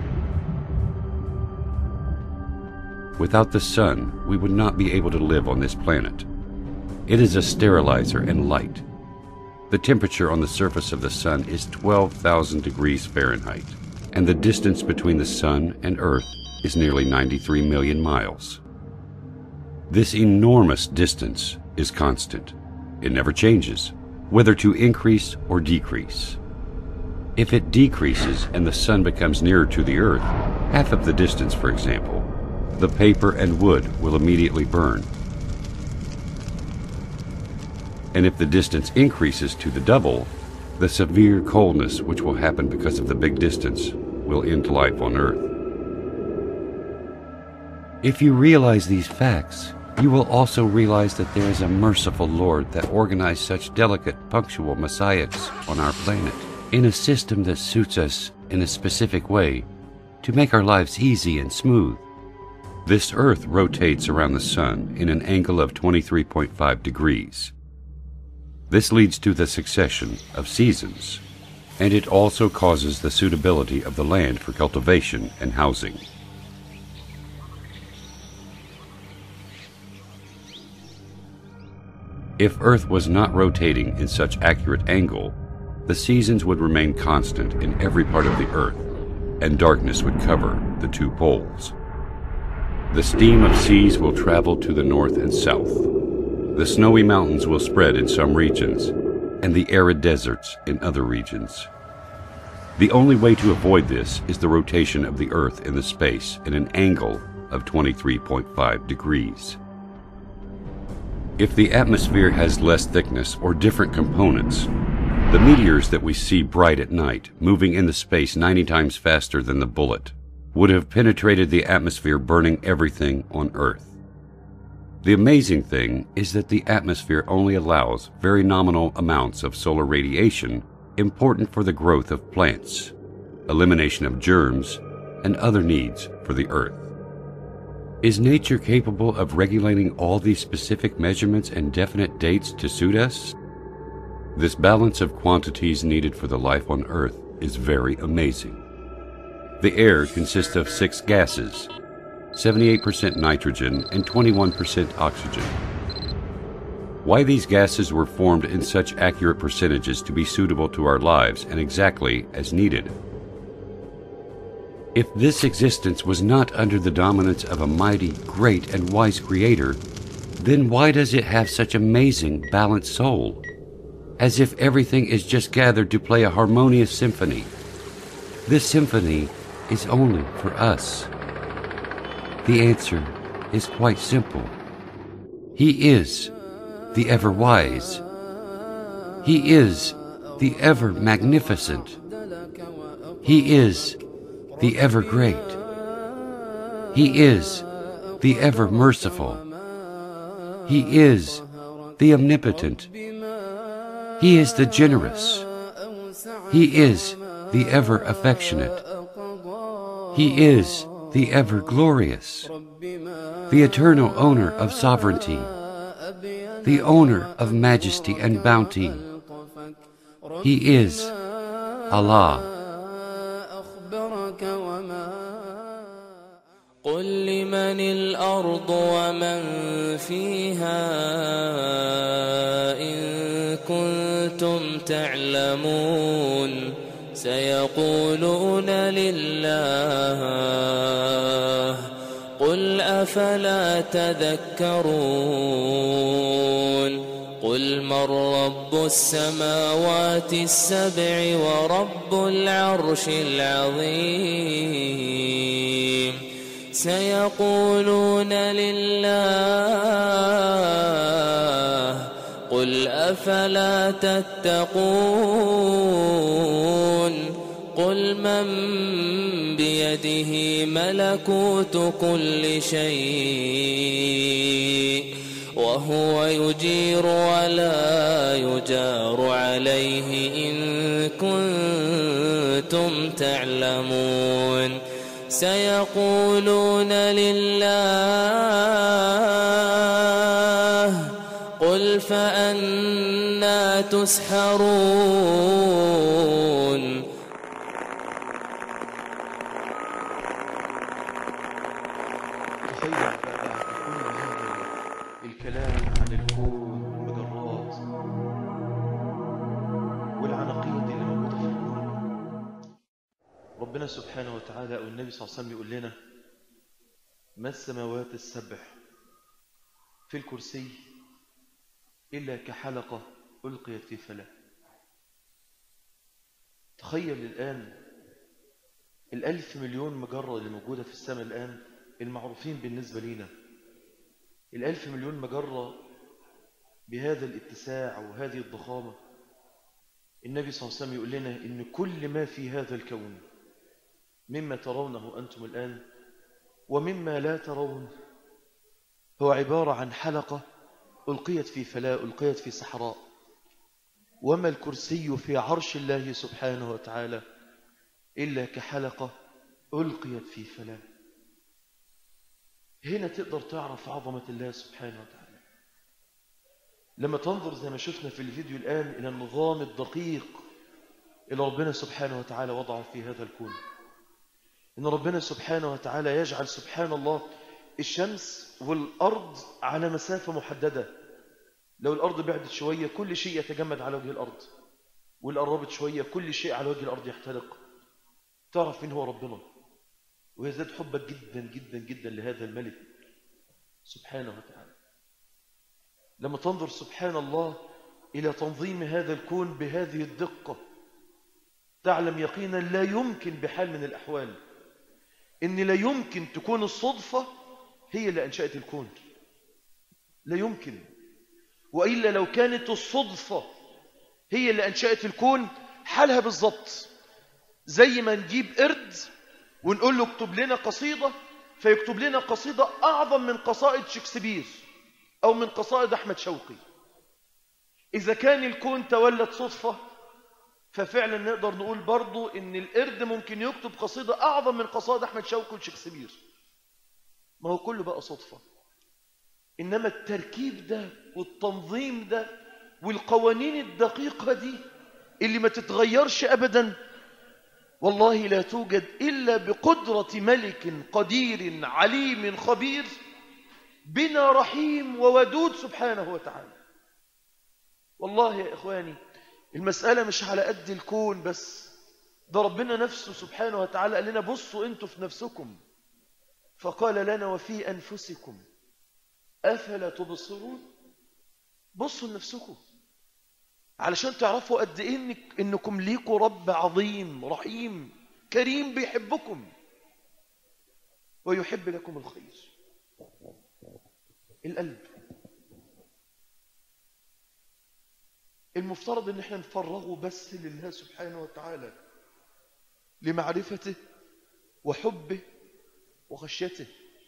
Without the sun, we would not be able to live on this planet. It is a sterilizer and light. The temperature on the surface of the sun is 12,000 degrees Fahrenheit, and the distance between the sun and Earth is nearly 93 million miles. This enormous distance is constant. It never changes, whether to increase or decrease. If it decreases and the sun becomes nearer to the Earth, half of the distance, for example, the paper and wood will immediately burn. And if the distance increases to the double, the severe coldness which will happen because of the big distance will end life on Earth. If you realize these facts, you will also realize that there is a merciful Lord that organized such delicate, punctual messiahs on our planet in a system that suits us in a specific way to make our lives easy and smooth. This Earth rotates around the Sun in an angle of 23.5 degrees. This leads to the succession of seasons, and it also causes the suitability of the land for cultivation and housing. If Earth was not rotating in such accurate angle, the seasons would remain constant in every part of the Earth, and darkness would cover the two poles. The steam of seas will travel to the north and south. The snowy mountains will spread in some regions, and the arid deserts in other regions. The only way to avoid this is the rotation of the Earth in the space in an angle of 23.5 degrees. If the atmosphere has less thickness or different components, the meteors that we see bright at night, moving in the space 90 times faster than the bullet, would have penetrated the atmosphere, burning everything on Earth. The amazing thing is that the atmosphere only allows very nominal amounts of solar radiation important for the growth of plants, elimination of germs, and other needs for the Earth. Is nature capable of regulating all these specific measurements and definite dates to suit us? This balance of quantities needed for the life on Earth is very amazing. The air consists of six gases 78% nitrogen and 21% oxygen. Why these gases were formed in such accurate percentages to be suitable to our lives and exactly as needed if this existence was not under the dominance of a mighty, great, and wise Creator, then why does it have such amazing, balanced soul? As if everything is just gathered to play a harmonious symphony. This symphony is only for us. The answer is quite simple. He is the ever wise. He is the ever magnificent. He is the ever great. He is the ever merciful. He is the omnipotent. He is the generous. He is the ever affectionate. He is the ever glorious, the eternal owner of sovereignty, the owner of majesty and bounty. He is Allah. قل لمن الأرض ومن فيها إن كنتم تعلمون سيقولون لله قل أفلا تذكرون قل من رب السماوات السبع ورب العرش العظيم سيقولون لله قل أفلا تتقون قل قل من بيده ملكوت كل شيء وهو يجير ولا يجار عليه إن كنتم تعلمون سيقولون لله قل فأنا تسحرون تخيل بقى كل هذا الكلام عن الكون والمجرات والعناقيد اللي موجودة في الكون ربنا سبحانه وتعالى أو النبي صلى الله عليه وسلم يقول لنا ما السماوات السبع في الكرسي إلا كحلقة ألقيت في فلاة تخيل الآن الألف مليون مجرة اللي موجودة في السماء الآن المعروفين بالنسبة لنا الألف مليون مجرة بهذا الاتساع وهذه الضخامة النبي صلى الله عليه وسلم يقول لنا إن كل ما في هذا الكون مما ترونه أنتم الآن ومما لا ترون هو عبارة عن حلقة ألقيت في فلاة ألقيت في صحراء وما الكرسي في عرش الله سبحانه وتعالى إلا كحلقة ألقيت في فلاة هنا تقدر تعرف عظمة الله سبحانه وتعالى لما تنظر زي ما شفنا في الفيديو الآن إلى النظام الدقيق اللي ربنا سبحانه وتعالى وضعه في هذا الكون إن ربنا سبحانه وتعالى يجعل سبحان الله الشمس والأرض على مسافة محددة لو الأرض بعدت شوية كل شيء يتجمد على وجه الأرض واللي قربت شوية كل شيء على وجه الأرض يحترق تعرف مين هو ربنا ويزداد حبك جدا جدا جدا لهذا الملك سبحانه وتعالى لما تنظر سبحان الله إلى تنظيم هذا الكون بهذه الدقة تعلم يقينا لا يمكن بحال من الأحوال إن لا يمكن تكون الصدفة هي اللي أنشأت الكون لا يمكن وإلا لو كانت الصدفة هي اللي أنشأت الكون حالها بالضبط زي ما نجيب قرد ونقول له اكتب لنا قصيدة فيكتب لنا قصيدة أعظم من قصائد شكسبير أو من قصائد أحمد شوقي إذا كان الكون تولد صدفة ففعلا نقدر نقول برضو إن القرد ممكن يكتب قصيدة أعظم من قصائد أحمد شوقي وشكسبير ما هو كله بقى صدفة إنما التركيب ده والتنظيم ده والقوانين الدقيقة دي اللي ما تتغيرش أبدا والله لا توجد إلا بقدرة ملك قدير عليم خبير بنا رحيم وودود سبحانه وتعالى والله يا إخواني المسألة مش على قد الكون بس ده ربنا نفسه سبحانه وتعالى قال لنا بصوا انتوا في نفسكم فقال لنا وفي أنفسكم أفلا تبصرون بصوا لنفسكم علشان تعرفوا قد إيه إنك إنكم ليكوا رب عظيم رحيم كريم بيحبكم ويحب لكم الخير القلب المفترض ان احنا نفرغه بس لله سبحانه وتعالى لمعرفته وحبه وخشيته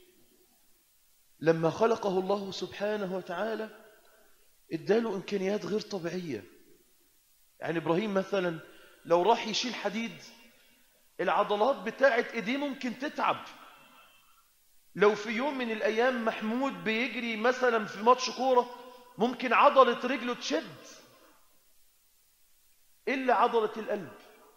لما خلقه الله سبحانه وتعالى اداله امكانيات غير طبيعيه يعني ابراهيم مثلا لو راح يشيل حديد العضلات بتاعت ايديه ممكن تتعب لو في يوم من الايام محمود بيجري مثلا في ماتش كوره ممكن عضله رجله تشد الا عضله القلب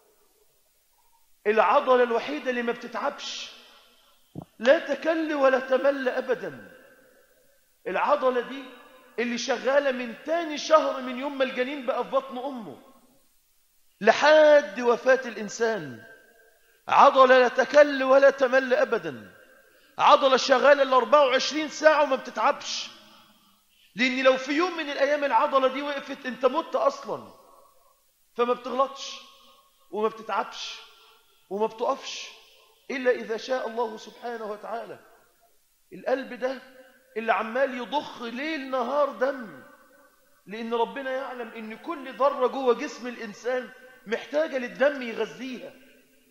العضله الوحيده اللي ما بتتعبش لا تكل ولا تمل ابدا العضله دي اللي شغاله من تاني شهر من يوم ما الجنين بقى في بطن امه لحد وفاه الانسان عضله لا تكل ولا تمل ابدا عضله شغاله ال 24 ساعه وما بتتعبش لان لو في يوم من الايام العضله دي وقفت انت مت اصلا فما بتغلطش وما بتتعبش وما بتقفش إلا إذا شاء الله سبحانه وتعالى القلب ده اللي عمال يضخ ليل نهار دم لأن ربنا يعلم إن كل ذرة جوه جسم الإنسان محتاجة للدم يغذيها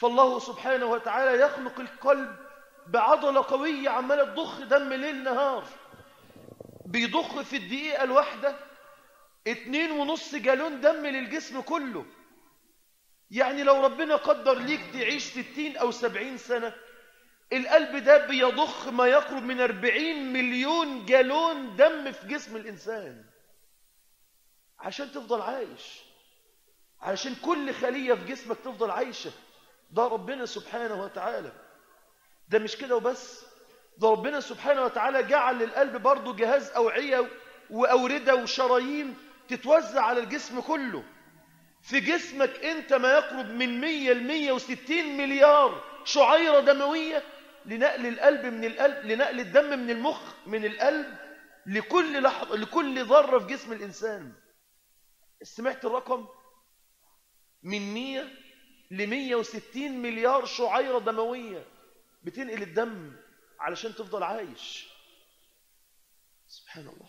فالله سبحانه وتعالى يخلق القلب بعضلة قوية عمالة تضخ دم ليل نهار بيضخ في الدقيقة الواحدة اتنين ونص جالون دم للجسم كله يعني لو ربنا قدر ليك تعيش ستين أو سبعين سنة القلب ده بيضخ ما يقرب من أربعين مليون جالون دم في جسم الإنسان عشان تفضل عايش علشان كل خلية في جسمك تفضل عايشة ده ربنا سبحانه وتعالى ده مش كده وبس ده ربنا سبحانه وتعالى جعل للقلب برضه جهاز أوعية وأوردة وشرايين تتوزع على الجسم كله في جسمك انت ما يقرب من 100 ل 160 مليار شعيرة دموية لنقل القلب من القلب لنقل الدم من المخ من القلب لكل لحظة لكل ذرة في جسم الإنسان سمعت الرقم من 100 ل 160 مليار شعيرة دموية بتنقل الدم علشان تفضل عايش سبحان الله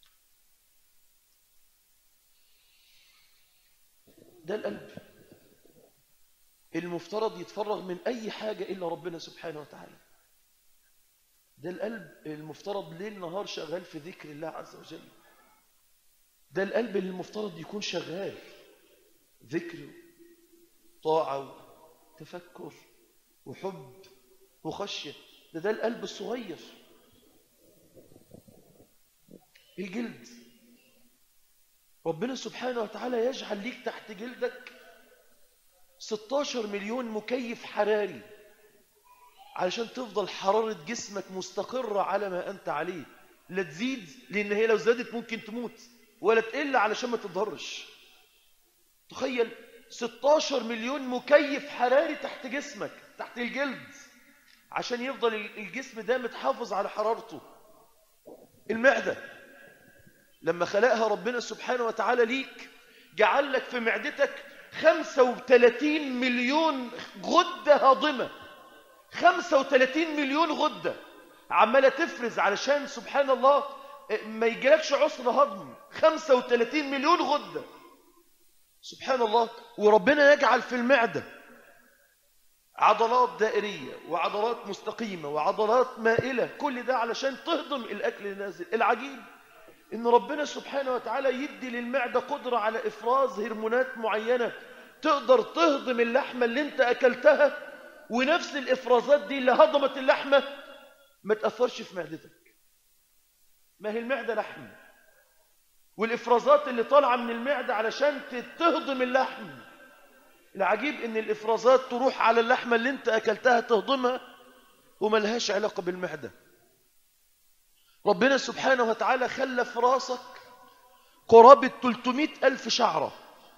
ده القلب المفترض يتفرغ من أي حاجة إلا ربنا سبحانه وتعالى ده القلب المفترض ليل نهار شغال في ذكر الله عز وجل ده القلب اللي المفترض يكون شغال ذكر طاعة وتفكر وحب وخشية ده ده القلب الصغير الجلد ربنا سبحانه وتعالى يجعل ليك تحت جلدك 16 مليون مكيف حراري علشان تفضل حرارة جسمك مستقرة على ما أنت عليه لا تزيد لأن هي لو زادت ممكن تموت ولا تقل علشان ما تضرش تخيل 16 مليون مكيف حراري تحت جسمك تحت الجلد عشان يفضل الجسم ده متحافظ على حرارته المعدة لما خلقها ربنا سبحانه وتعالى ليك جعل لك في معدتك 35 مليون غدة هاضمة 35 مليون غدة عمالة تفرز علشان سبحان الله ما يجيلكش عسر هضم 35 مليون غدة سبحان الله وربنا يجعل في المعدة عضلات دائرية وعضلات مستقيمة وعضلات مائلة كل ده علشان تهضم الأكل النازل العجيب إن ربنا سبحانه وتعالى يدي للمعدة قدرة على إفراز هرمونات معينة تقدر تهضم اللحمة اللي انت أكلتها ونفس الإفرازات دي اللي هضمت اللحمة ما تأثرش في معدتك ما هي المعدة لحم والإفرازات اللي طالعة من المعدة علشان تهضم اللحم العجيب ان الإفرازات تروح على اللحمة اللي انت أكلتها تهضمها وملهاش علاقة بالمعدة ربنا سبحانه وتعالى خلى في راسك قرابة 300 ألف شعرة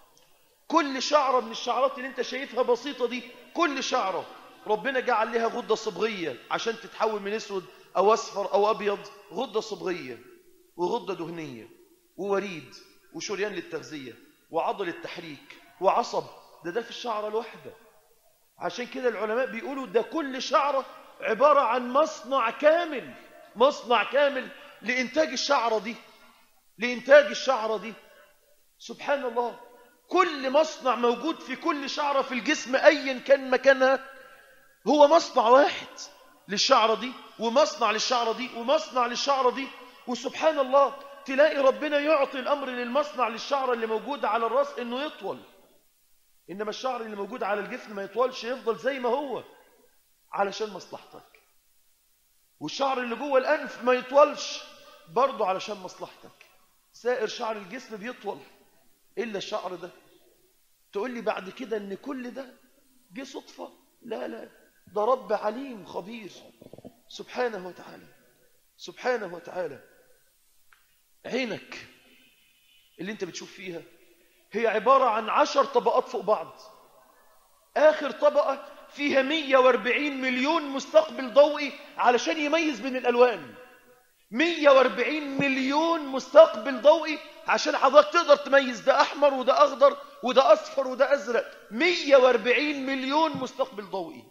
كل شعرة من الشعرات اللي انت شايفها بسيطة دي كل شعرة ربنا جعل لها غدة صبغية عشان تتحول من اسود أو أصفر أو أبيض غدة صبغية وغدة دهنية ووريد وشريان للتغذية وعضل التحريك وعصب ده ده في الشعرة الواحدة عشان كده العلماء بيقولوا ده كل شعرة عبارة عن مصنع كامل مصنع كامل لإنتاج الشعرة دي لإنتاج الشعرة دي سبحان الله كل مصنع موجود في كل شعرة في الجسم أيا كان مكانها هو مصنع واحد للشعرة دي ومصنع للشعرة دي ومصنع للشعرة دي وسبحان الله تلاقي ربنا يعطي الأمر للمصنع للشعرة اللي موجودة على الرأس إنه يطول إنما الشعر اللي موجود على الجسم ما يطولش يفضل زي ما هو علشان مصلحتك والشعر اللي جوه الأنف ما يطولش برضه علشان مصلحتك سائر شعر الجسم بيطول إلا الشعر ده تقول لي بعد كده إن كل ده جه صدفة لا لا ده رب عليم خبير سبحانه وتعالى سبحانه وتعالى عينك اللي انت بتشوف فيها هي عبارة عن عشر طبقات فوق بعض آخر طبقة فيها 140 مليون مستقبل ضوئي علشان يميز بين الألوان 140 مليون مستقبل ضوئي عشان حضرتك تقدر تميز ده أحمر وده أخضر وده أصفر وده أزرق 140 مليون مستقبل ضوئي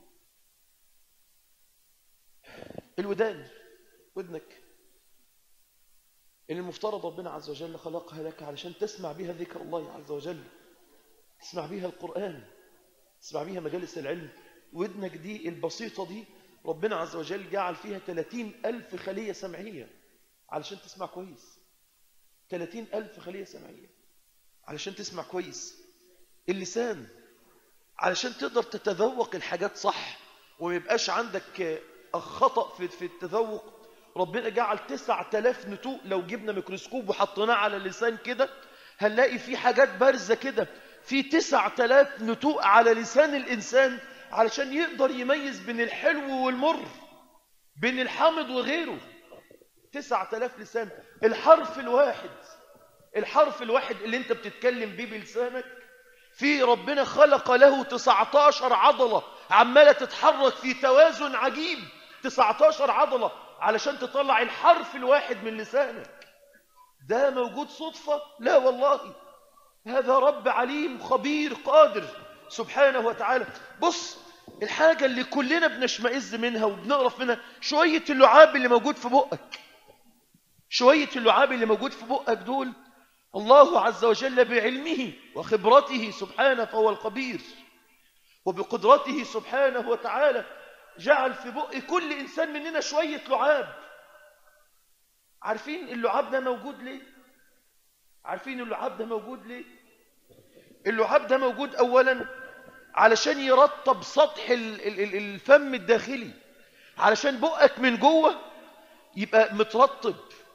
الودان ودنك اللي المفترض ربنا عز وجل خلقها لك علشان تسمع بها ذكر الله عز وجل تسمع بها القرآن تسمع بها مجالس العلم ودنك دي البسيطة دي ربنا عز وجل جعل فيها 30 ألف خلية سمعية علشان تسمع كويس 30 ألف خلية سمعية علشان تسمع كويس اللسان علشان تقدر تتذوق الحاجات صح وما يبقاش عندك خطأ في في التذوق ربنا جعل 9000 نتوء لو جبنا ميكروسكوب وحطيناه على اللسان كده هنلاقي في حاجات بارزة كده في 9000 نتوء على لسان الإنسان علشان يقدر يميز بين الحلو والمر بين الحامض وغيره 9000 لسان الحرف الواحد الحرف الواحد اللي انت بتتكلم بيه بلسانك في ربنا خلق له 19 عضلة عمالة تتحرك في توازن عجيب 19 عضلة علشان تطلع الحرف الواحد من لسانك ده موجود صدفة لا والله هذا رب عليم خبير قادر سبحانه وتعالى بص الحاجة اللي كلنا بنشمئز منها وبنقرف منها شوية اللعاب اللي موجود في بقك شوية اللعاب اللي موجود في بقك دول الله عز وجل بعلمه وخبرته سبحانه فهو الخبير وبقدرته سبحانه وتعالى جعل في بق كل إنسان مننا شوية لعاب عارفين اللعاب ده موجود ليه عارفين اللعاب ده موجود ليه اللعاب ده موجود أولا علشان يرطب سطح ال- ال- ال- الفم الداخلي علشان بقك من جوه يبقى مترطب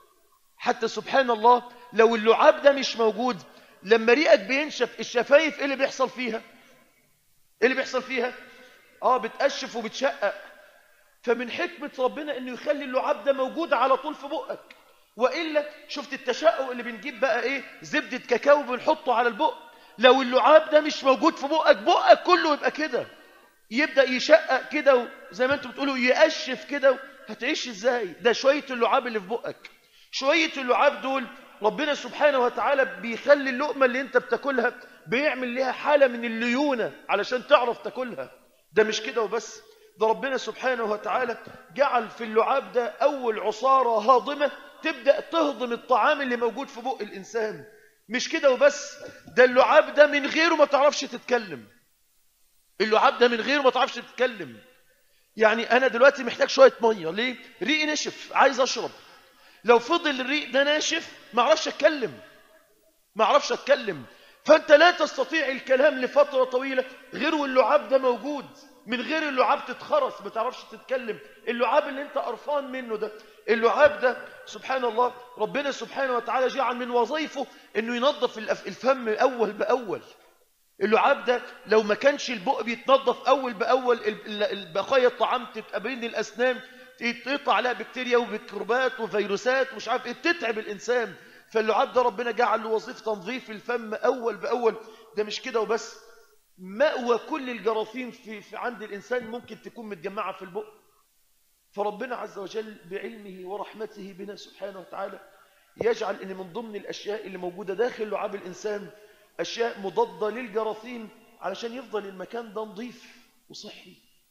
حتى سبحان الله لو اللعاب ده مش موجود لما ريقك بينشف الشفايف ايه اللي بيحصل فيها ايه اللي بيحصل فيها اه بتقشف وبتشقق فمن حكمة ربنا انه يخلي اللعاب ده موجود على طول في بقك وإلا شفت التشقق اللي بنجيب بقى ايه زبدة كاكاو بنحطه على البق لو اللعاب ده مش موجود في بقك بقك كله يبقى كده يبدأ يشقق كده زي ما انتم بتقولوا يقشف كده هتعيش ازاي ده شوية اللعاب اللي في بقك شوية اللعاب دول ربنا سبحانه وتعالى بيخلي اللقمة اللي انت بتاكلها بيعمل لها حالة من الليونة علشان تعرف تاكلها ده مش كده وبس ده ربنا سبحانه وتعالى جعل في اللعاب ده أول عصارة هاضمة تبدأ تهضم الطعام اللي موجود في بق الإنسان مش كده وبس ده اللعاب ده من غيره ما تعرفش تتكلم اللعاب ده من غيره ما تعرفش تتكلم يعني أنا دلوقتي محتاج شوية مية ليه؟ ريقي نشف عايز أشرب لو فضل الريق ده ناشف ما اعرفش اتكلم ما اعرفش اتكلم فانت لا تستطيع الكلام لفتره طويله غير واللعاب ده موجود من غير اللعاب تتخرس ما تعرفش تتكلم اللعاب اللي انت قرفان منه ده اللعاب ده سبحان الله ربنا سبحانه وتعالى جعل من وظيفه انه ينظف الأف- الفم اول باول اللعاب ده لو ما كانش البق بيتنظف اول باول ال- ال- البقايا الطعام تبقى بين الاسنان يطلع عليها بكتيريا وميكروبات وفيروسات ومش عارف ايه تتعب الانسان فاللعاب ده ربنا جعل له وظيفه تنظيف الفم اول باول ده مش كده وبس مأوى كل الجراثيم في, في عند الانسان ممكن تكون متجمعه في البق فربنا عز وجل بعلمه ورحمته بنا سبحانه وتعالى يجعل ان من ضمن الاشياء اللي موجوده داخل لعاب الانسان اشياء مضاده للجراثيم علشان يفضل المكان ده نظيف وصحي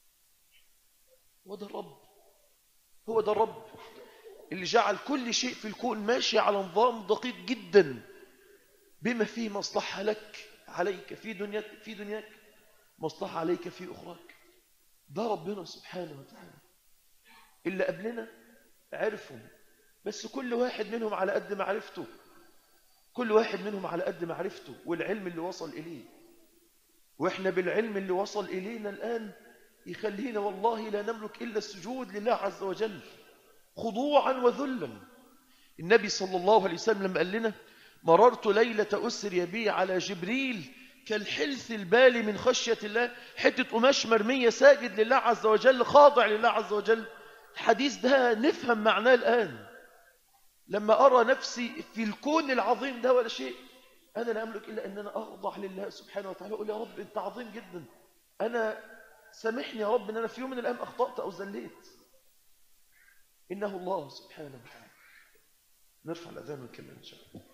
وده الرب هو ده الرب اللي جعل كل شيء في الكون ماشي على نظام دقيق جدا بما فيه مصلحة لك عليك في دنياك في دنياك مصلحة عليك في أخراك ده ربنا سبحانه وتعالى اللي قبلنا عرفوا بس كل واحد منهم على قد معرفته كل واحد منهم على قد معرفته والعلم اللي وصل إليه وإحنا بالعلم اللي وصل إلينا الآن يخلينا والله لا نملك إلا السجود لله عز وجل خضوعا وذلا النبي صلى الله عليه وسلم لما قال لنا مررت ليلة أسري بي على جبريل كالحلث البالي من خشية الله حتة قماش مرمية ساجد لله عز وجل خاضع لله عز وجل الحديث ده نفهم معناه الآن لما أرى نفسي في الكون العظيم ده ولا شيء أنا لا أملك إلا أن أنا أخضع لله سبحانه وتعالى أقول يا رب أنت عظيم جدا أنا سامحني يا رب أن أنا في يوم من الأيام أخطأت أو زليت إنه الله سبحانه وتعالى نرفع الأذان ونكمل إن شاء الله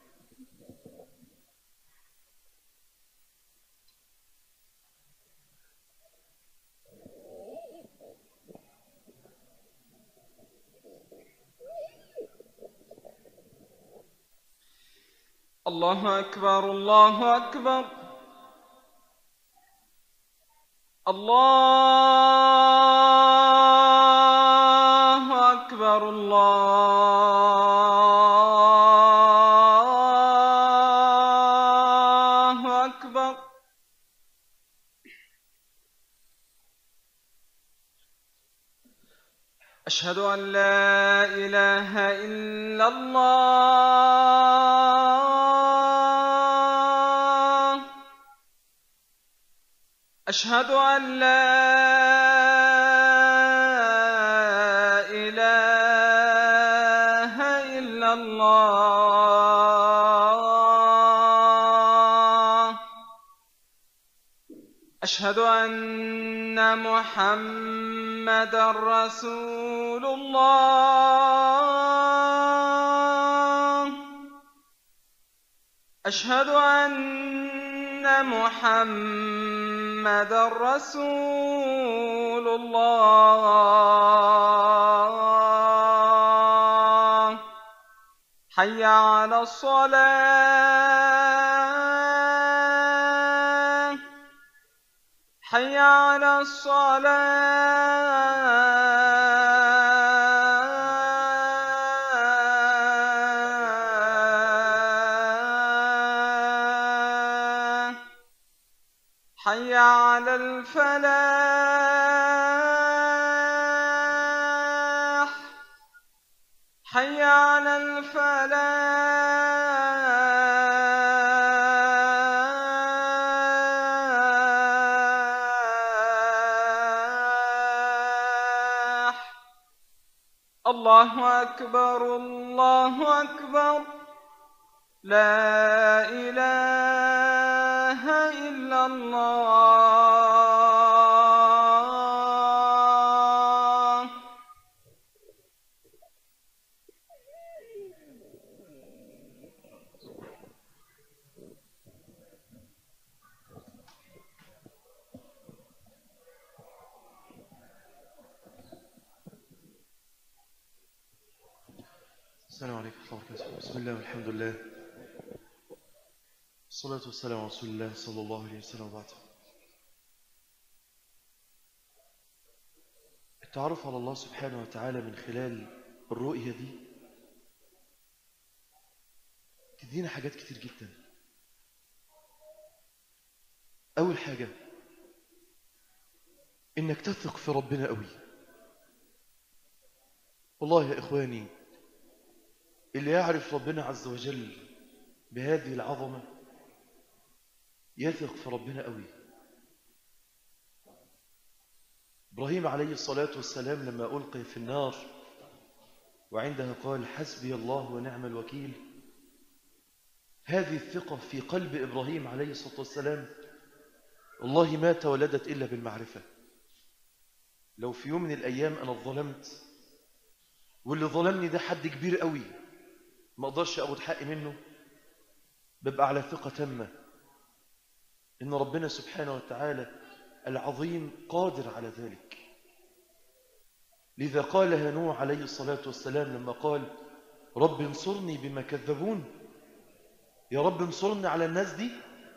الله أكبر الله أكبر الله أكبر الله أكبر أشهد أن لا إله إلا الله أشهد أن لا إله إلا الله أشهد أن محمد رسول الله أشهد أن محمد رسول الله حي على الصلاة حي على الصلاة حي على الفلاح حي على الفلاح الله أكبر الله أكبر لا إله إلا الله السلام عليكم ورحمة الله وبركاته بسم الله والحمد لله الصلاة والسلام على رسول الله صلى الله عليه وسلم وبعد التعرف على الله سبحانه وتعالى من خلال الرؤية دي تدينا حاجات كتير جدا أول حاجة إنك تثق في ربنا قوي والله يا إخواني اللي يعرف ربنا عز وجل بهذه العظمة يثق في ربنا قوي إبراهيم عليه الصلاة والسلام لما ألقي في النار وعندها قال حسبي الله ونعم الوكيل هذه الثقة في قلب إبراهيم عليه الصلاة والسلام والله ما تولدت إلا بالمعرفة لو في يوم من الأيام أنا ظلمت واللي ظلمني ده حد كبير قوي ما اقدرش اخد حقي منه ببقى على ثقة تامة ان ربنا سبحانه وتعالى العظيم قادر على ذلك لذا قالها نوح عليه الصلاة والسلام لما قال رب انصرني بما كذبون يا رب انصرني على الناس دي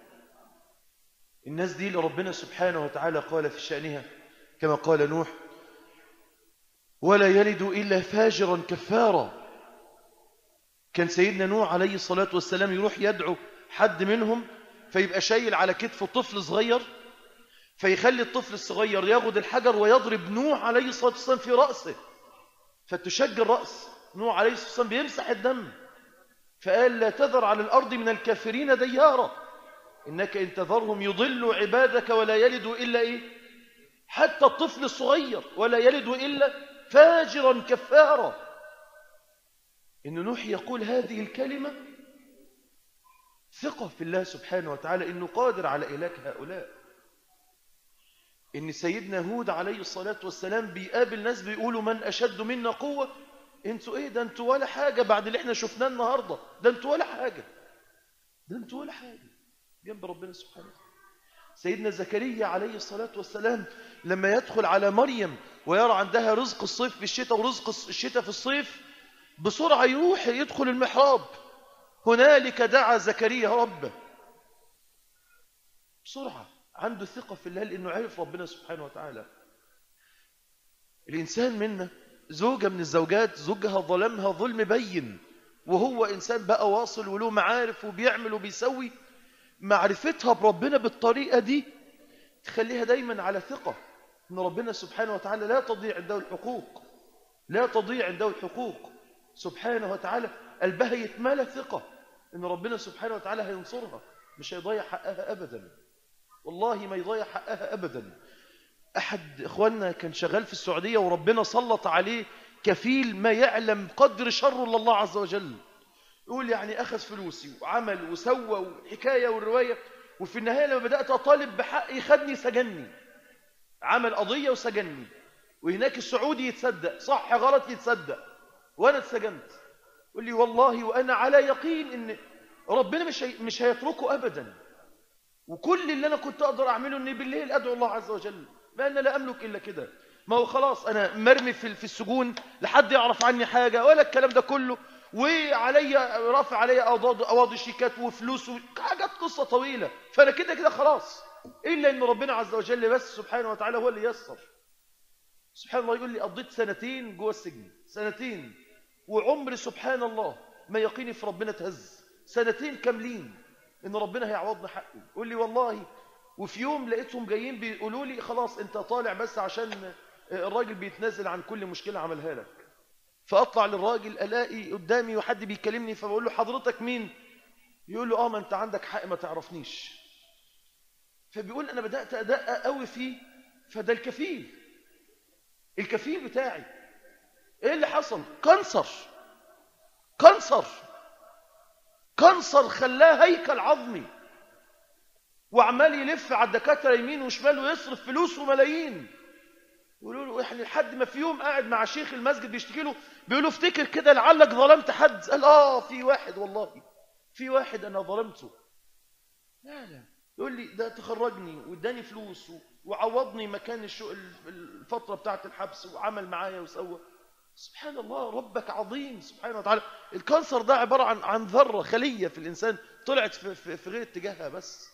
الناس دي اللي ربنا سبحانه وتعالى قال في شأنها كما قال نوح ولا يلد إلا فاجرا كفارا كان سيدنا نوح عليه الصلاة والسلام يروح يدعو حد منهم فيبقى شايل على كتفه طفل صغير فيخلي الطفل الصغير ياخد الحجر ويضرب نوح عليه الصلاة والسلام في رأسه فتشج الرأس نوح عليه الصلاة والسلام بيمسح الدم فقال لا تذر على الأرض من الكافرين ديارا إنك إن تذرهم يضلوا عبادك ولا يلدوا إلا إيه حتى الطفل الصغير ولا يلد إلا فاجرا كفارا إن نوح يقول هذه الكلمة ثقة في الله سبحانه وتعالى إنه قادر على إلاك هؤلاء إن سيدنا هود عليه الصلاة والسلام بيقابل ناس بيقولوا من أشد منا قوة انتوا ايه ده انتوا ولا حاجة بعد اللي احنا شفناه النهاردة ده انتوا ولا حاجة ده انتوا ولا حاجة جنب ربنا سبحانه وتعالى سيدنا زكريا عليه الصلاة والسلام لما يدخل على مريم ويرى عندها رزق الصيف في الشتاء ورزق الشتاء في الصيف بسرعة يروح يدخل المحراب هنالك دعا زكريا ربه بسرعة عنده ثقة في الله لأنه عرف ربنا سبحانه وتعالى الإنسان منا زوجة من الزوجات زوجها ظلمها ظلم بين وهو إنسان بقى واصل وله معارف وبيعمل وبيسوي معرفتها بربنا بالطريقة دي تخليها دايما على ثقة أن ربنا سبحانه وتعالى لا تضيع عنده الحقوق لا تضيع عنده الحقوق سبحانه وتعالى قلبها يتملى ثقة أن ربنا سبحانه وتعالى هينصرها مش هيضيع حقها أبدا والله ما يضيع حقها أبدا أحد إخواننا كان شغال في السعودية وربنا سلط عليه كفيل ما يعلم قدر شر الله عز وجل يقول يعني أخذ فلوسي وعمل وسوى والحكاية والرواية وفي النهاية لما بدأت أطالب بحقي خدني سجني عمل قضية وسجني وهناك السعودي يتصدق صح غلط يتصدق وأنا اتسجنت يقول لي والله وأنا على يقين إن ربنا مش هي- مش هيتركه أبدا وكل اللي أنا كنت أقدر أعمله إني بالليل أدعو الله عز وجل ما أنا لا أملك إلا كده ما هو خلاص أنا مرمي في في السجون لحد يعرف عني حاجة ولا الكلام ده كله وعلي رافع علي قواضي قواضي شيكات وفلوس و- حاجات قصة طويلة فأنا كده كده خلاص إلا إن ربنا عز وجل بس سبحانه وتعالى هو اللي يسر سبحان الله يقول لي قضيت سنتين جوه السجن سنتين وعمر سبحان الله ما يقيني في ربنا تهز سنتين كاملين ان ربنا هيعوضني حقي يقول لي والله وفي يوم لقيتهم جايين بيقولوا لي خلاص انت طالع بس عشان الراجل بيتنازل عن كل مشكلة عملها لك فاطلع للراجل الاقي قدامي وحد بيكلمني فبقول له حضرتك مين يقول له اه ما انت عندك حق ما تعرفنيش فبيقول انا بدات ادقق قوي فيه فده الكفيل الكفيل بتاعي ايه اللي حصل كانسر كانسر كانسر خلاه هيكل عظمي وعمال يلف على الدكاتره يمين وشمال ويصرف فلوس وملايين يقولوا له احنا لحد ما في يوم قاعد مع شيخ المسجد بيشتكي له بيقول له افتكر كده لعلك ظلمت حد قال اه في واحد والله في واحد انا ظلمته لا لا يقول لي ده تخرجني واداني فلوس و- وعوضني مكان الشو الفتره بتاعه الحبس وعمل معايا وسوى سبحان الله ربك عظيم سبحانه وتعالى الكانسر ده عباره عن عن ذره خليه في الانسان طلعت في, في, في غير اتجاهها بس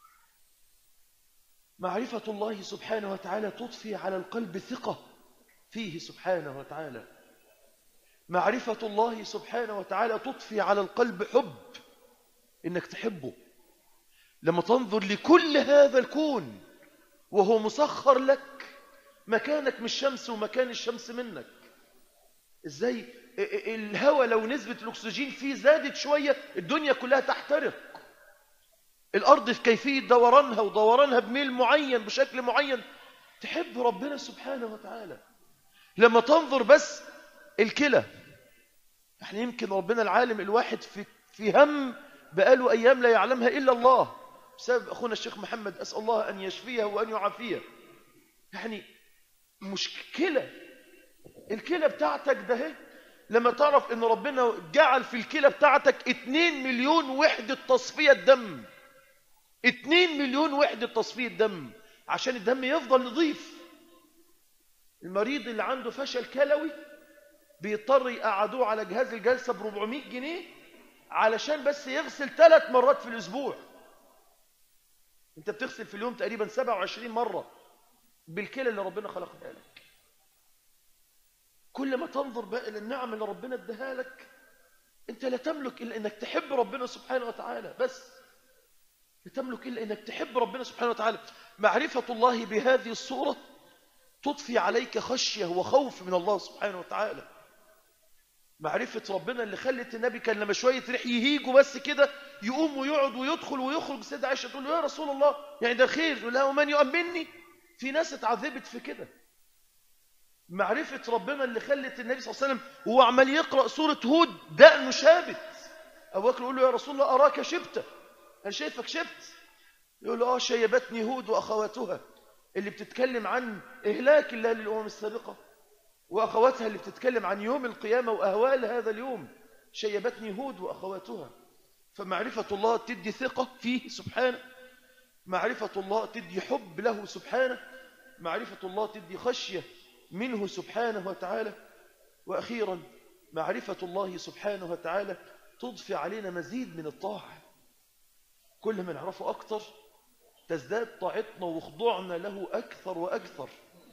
معرفة الله سبحانه وتعالى تضفي على القلب ثقة فيه سبحانه وتعالى معرفة الله سبحانه وتعالى تضفي على القلب حب إنك تحبه لما تنظر لكل هذا الكون وهو مسخر لك مكانك من الشمس ومكان الشمس منك ازاي ا- ا- الهواء لو نسبة الأكسجين فيه زادت شوية الدنيا كلها تحترق الأرض في كيفية دورانها ودورانها بميل معين بشكل معين تحب ربنا سبحانه وتعالى لما تنظر بس الكلى يعني يمكن ربنا العالم الواحد في في هم بقاله أيام لا يعلمها إلا الله بسبب أخونا الشيخ محمد أسأل الله أن يشفيه وأن يعافيه يعني مشكلة الكلى بتاعتك ده هي لما تعرف ان ربنا جعل في الكلى بتاعتك 2 مليون وحدة تصفية دم 2 مليون وحدة تصفية دم عشان الدم يفضل نظيف المريض اللي عنده فشل كلوي بيضطر يقعدوه على جهاز الجلسة ب 400 جنيه علشان بس يغسل ثلاث مرات في الأسبوع انت بتغسل في اليوم تقريبا 27 مرة بالكلى اللي ربنا خلقها لك كل ما تنظر بقى إلى النعم اللي ربنا اداها لك انت لا تملك الا انك تحب ربنا سبحانه وتعالى بس لا تملك الا انك تحب ربنا سبحانه وتعالى معرفة الله بهذه الصورة تضفي عليك خشية وخوف من الله سبحانه وتعالى معرفة ربنا اللي خلت النبي كان لما شوية ريح يهيجوا بس كده يقوم ويقعد ويدخل ويخرج سيدة عائشة تقول له يا رسول الله يعني ده خير يقول لها ومن يؤمنني في ناس اتعذبت في كده معرفة ربنا اللي خلت النبي صلى الله عليه وسلم وهو عمال يقرأ سورة هود دقنه شابت أبو بكر يقول له يا رسول الله أراك شبت أنا شايفك شبت يقول له آه شيبتني هود وأخواتها اللي بتتكلم عن إهلاك الله للأمم السابقة وأخواتها اللي بتتكلم عن يوم القيامة وأهوال هذا اليوم شيبتني هود وأخواتها فمعرفة الله تدي ثقة فيه سبحانه معرفة الله تدي حب له سبحانه معرفة الله تدي خشية منه سبحانه وتعالى وأخيرا معرفة الله سبحانه وتعالى تضفي علينا مزيد من الطاعة كل ما نعرفه أكتر تزداد طاعتنا وخضوعنا له أكثر وأكثر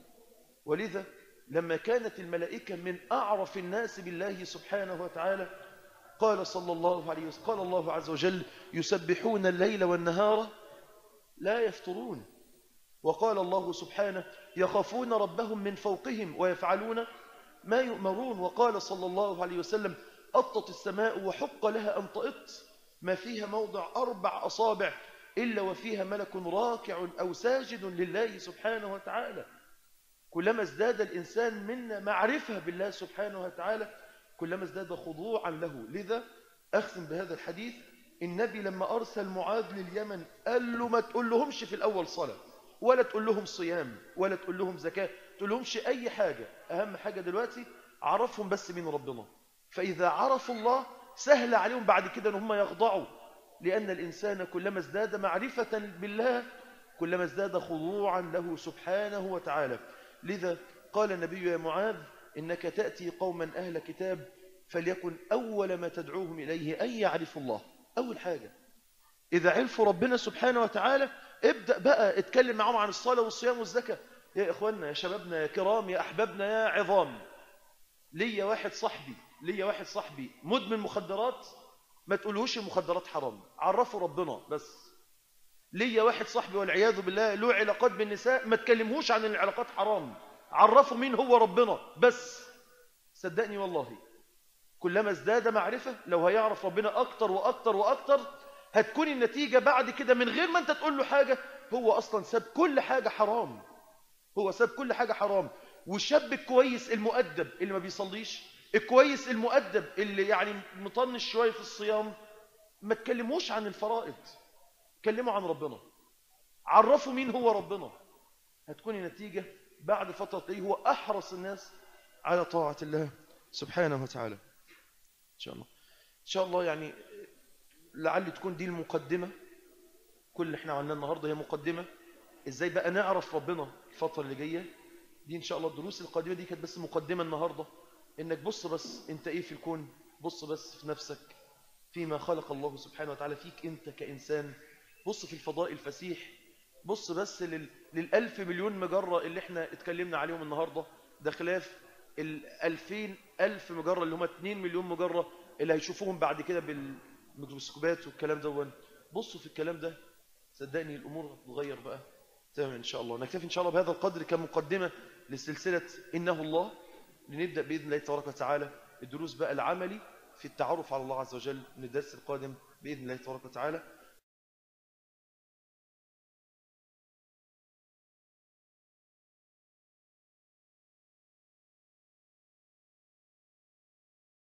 ولذا لما كانت الملائكة من أعرف الناس بالله سبحانه وتعالى قال صلى الله عليه وسلم قال الله عز وجل يسبحون الليل والنهار لا يفترون وقال الله سبحانه يخافون ربهم من فوقهم ويفعلون ما يؤمرون وقال صلى الله عليه وسلم أطت السماء وحق لها أن تئط ما فيها موضع أربع أصابع إلا وفيها ملك راكع أو ساجد لله سبحانه وتعالى كلما ازداد الإنسان منا معرفة بالله سبحانه وتعالى كلما ازداد خضوعا له لذا أختم بهذا الحديث النبي لما أرسل معاذ لليمن قال له ما تقول لهمش في الأول صلاة ولا تقول لهم صيام ولا تقول لهم زكاة تقول لهمش أي حاجة أهم حاجة دلوقتي عرفهم بس من ربنا فإذا عرفوا الله سهل عليهم بعد كده أن هم يخضعوا لأن الإنسان كلما ازداد معرفة بالله كلما ازداد خضوعا له سبحانه وتعالى لذا قال النبي يا معاذ إنك تأتي قوما أهل كتاب فليكن أول ما تدعوهم إليه أن يعرفوا الله أول حاجة إذا عرفوا ربنا سبحانه وتعالى ابدأ بقى اتكلم معهم عن الصلاة والصيام والزكاة يا إخواننا يا شبابنا يا كرام يا أحبابنا يا عظام ليا واحد صاحبي ليا واحد صاحبي مدمن مخدرات ما تقولهوش المخدرات حرام عرفوا ربنا بس ليا واحد صاحبي والعياذ بالله له علاقات بالنساء ما تكلمهوش عن العلاقات حرام عرفوا مين هو ربنا بس صدقني والله كلما ازداد معرفة لو هيعرف ربنا أكتر وأكتر وأكتر هتكون النتيجة بعد كده من غير ما أنت تقول له حاجة هو أصلا ساب كل حاجة حرام هو ساب كل حاجة حرام والشاب الكويس المؤدب اللي ما بيصليش الكويس المؤدب اللي يعني مطنش شوية في الصيام ما تكلموش عن الفرائض كلموا عن ربنا عرفوا مين هو ربنا هتكون النتيجة بعد فترة تلاقيه هو أحرص الناس على طاعة الله سبحانه وتعالى إن شاء الله إن شاء الله يعني لعل تكون دي المقدمة كل اللي احنا عملناه النهاردة هي مقدمة ازاي بقى نعرف ربنا الفترة اللي جاية دي ان شاء الله الدروس القادمة دي كانت بس مقدمة النهاردة انك بص بس انت ايه في الكون بص بس في نفسك فيما خلق الله سبحانه وتعالى فيك انت كإنسان بص في الفضاء الفسيح بص بس لل... للألف مليون مجرة اللي احنا اتكلمنا عليهم النهاردة ده خلاف الألفين ألف مجرة اللي هم 2 مليون مجرة اللي هيشوفوهم بعد كده بالميكروسكوبات والكلام ده بصوا في الكلام ده صدقني الأمور هتتغير بقى تمام إن شاء الله نكتفي إن شاء الله بهذا القدر كمقدمة لسلسلة إنه الله لنبدأ بإذن الله تبارك وتعالى الدروس بقى العملي في التعرف على الله عز وجل من الدرس القادم بإذن الله تبارك وتعالى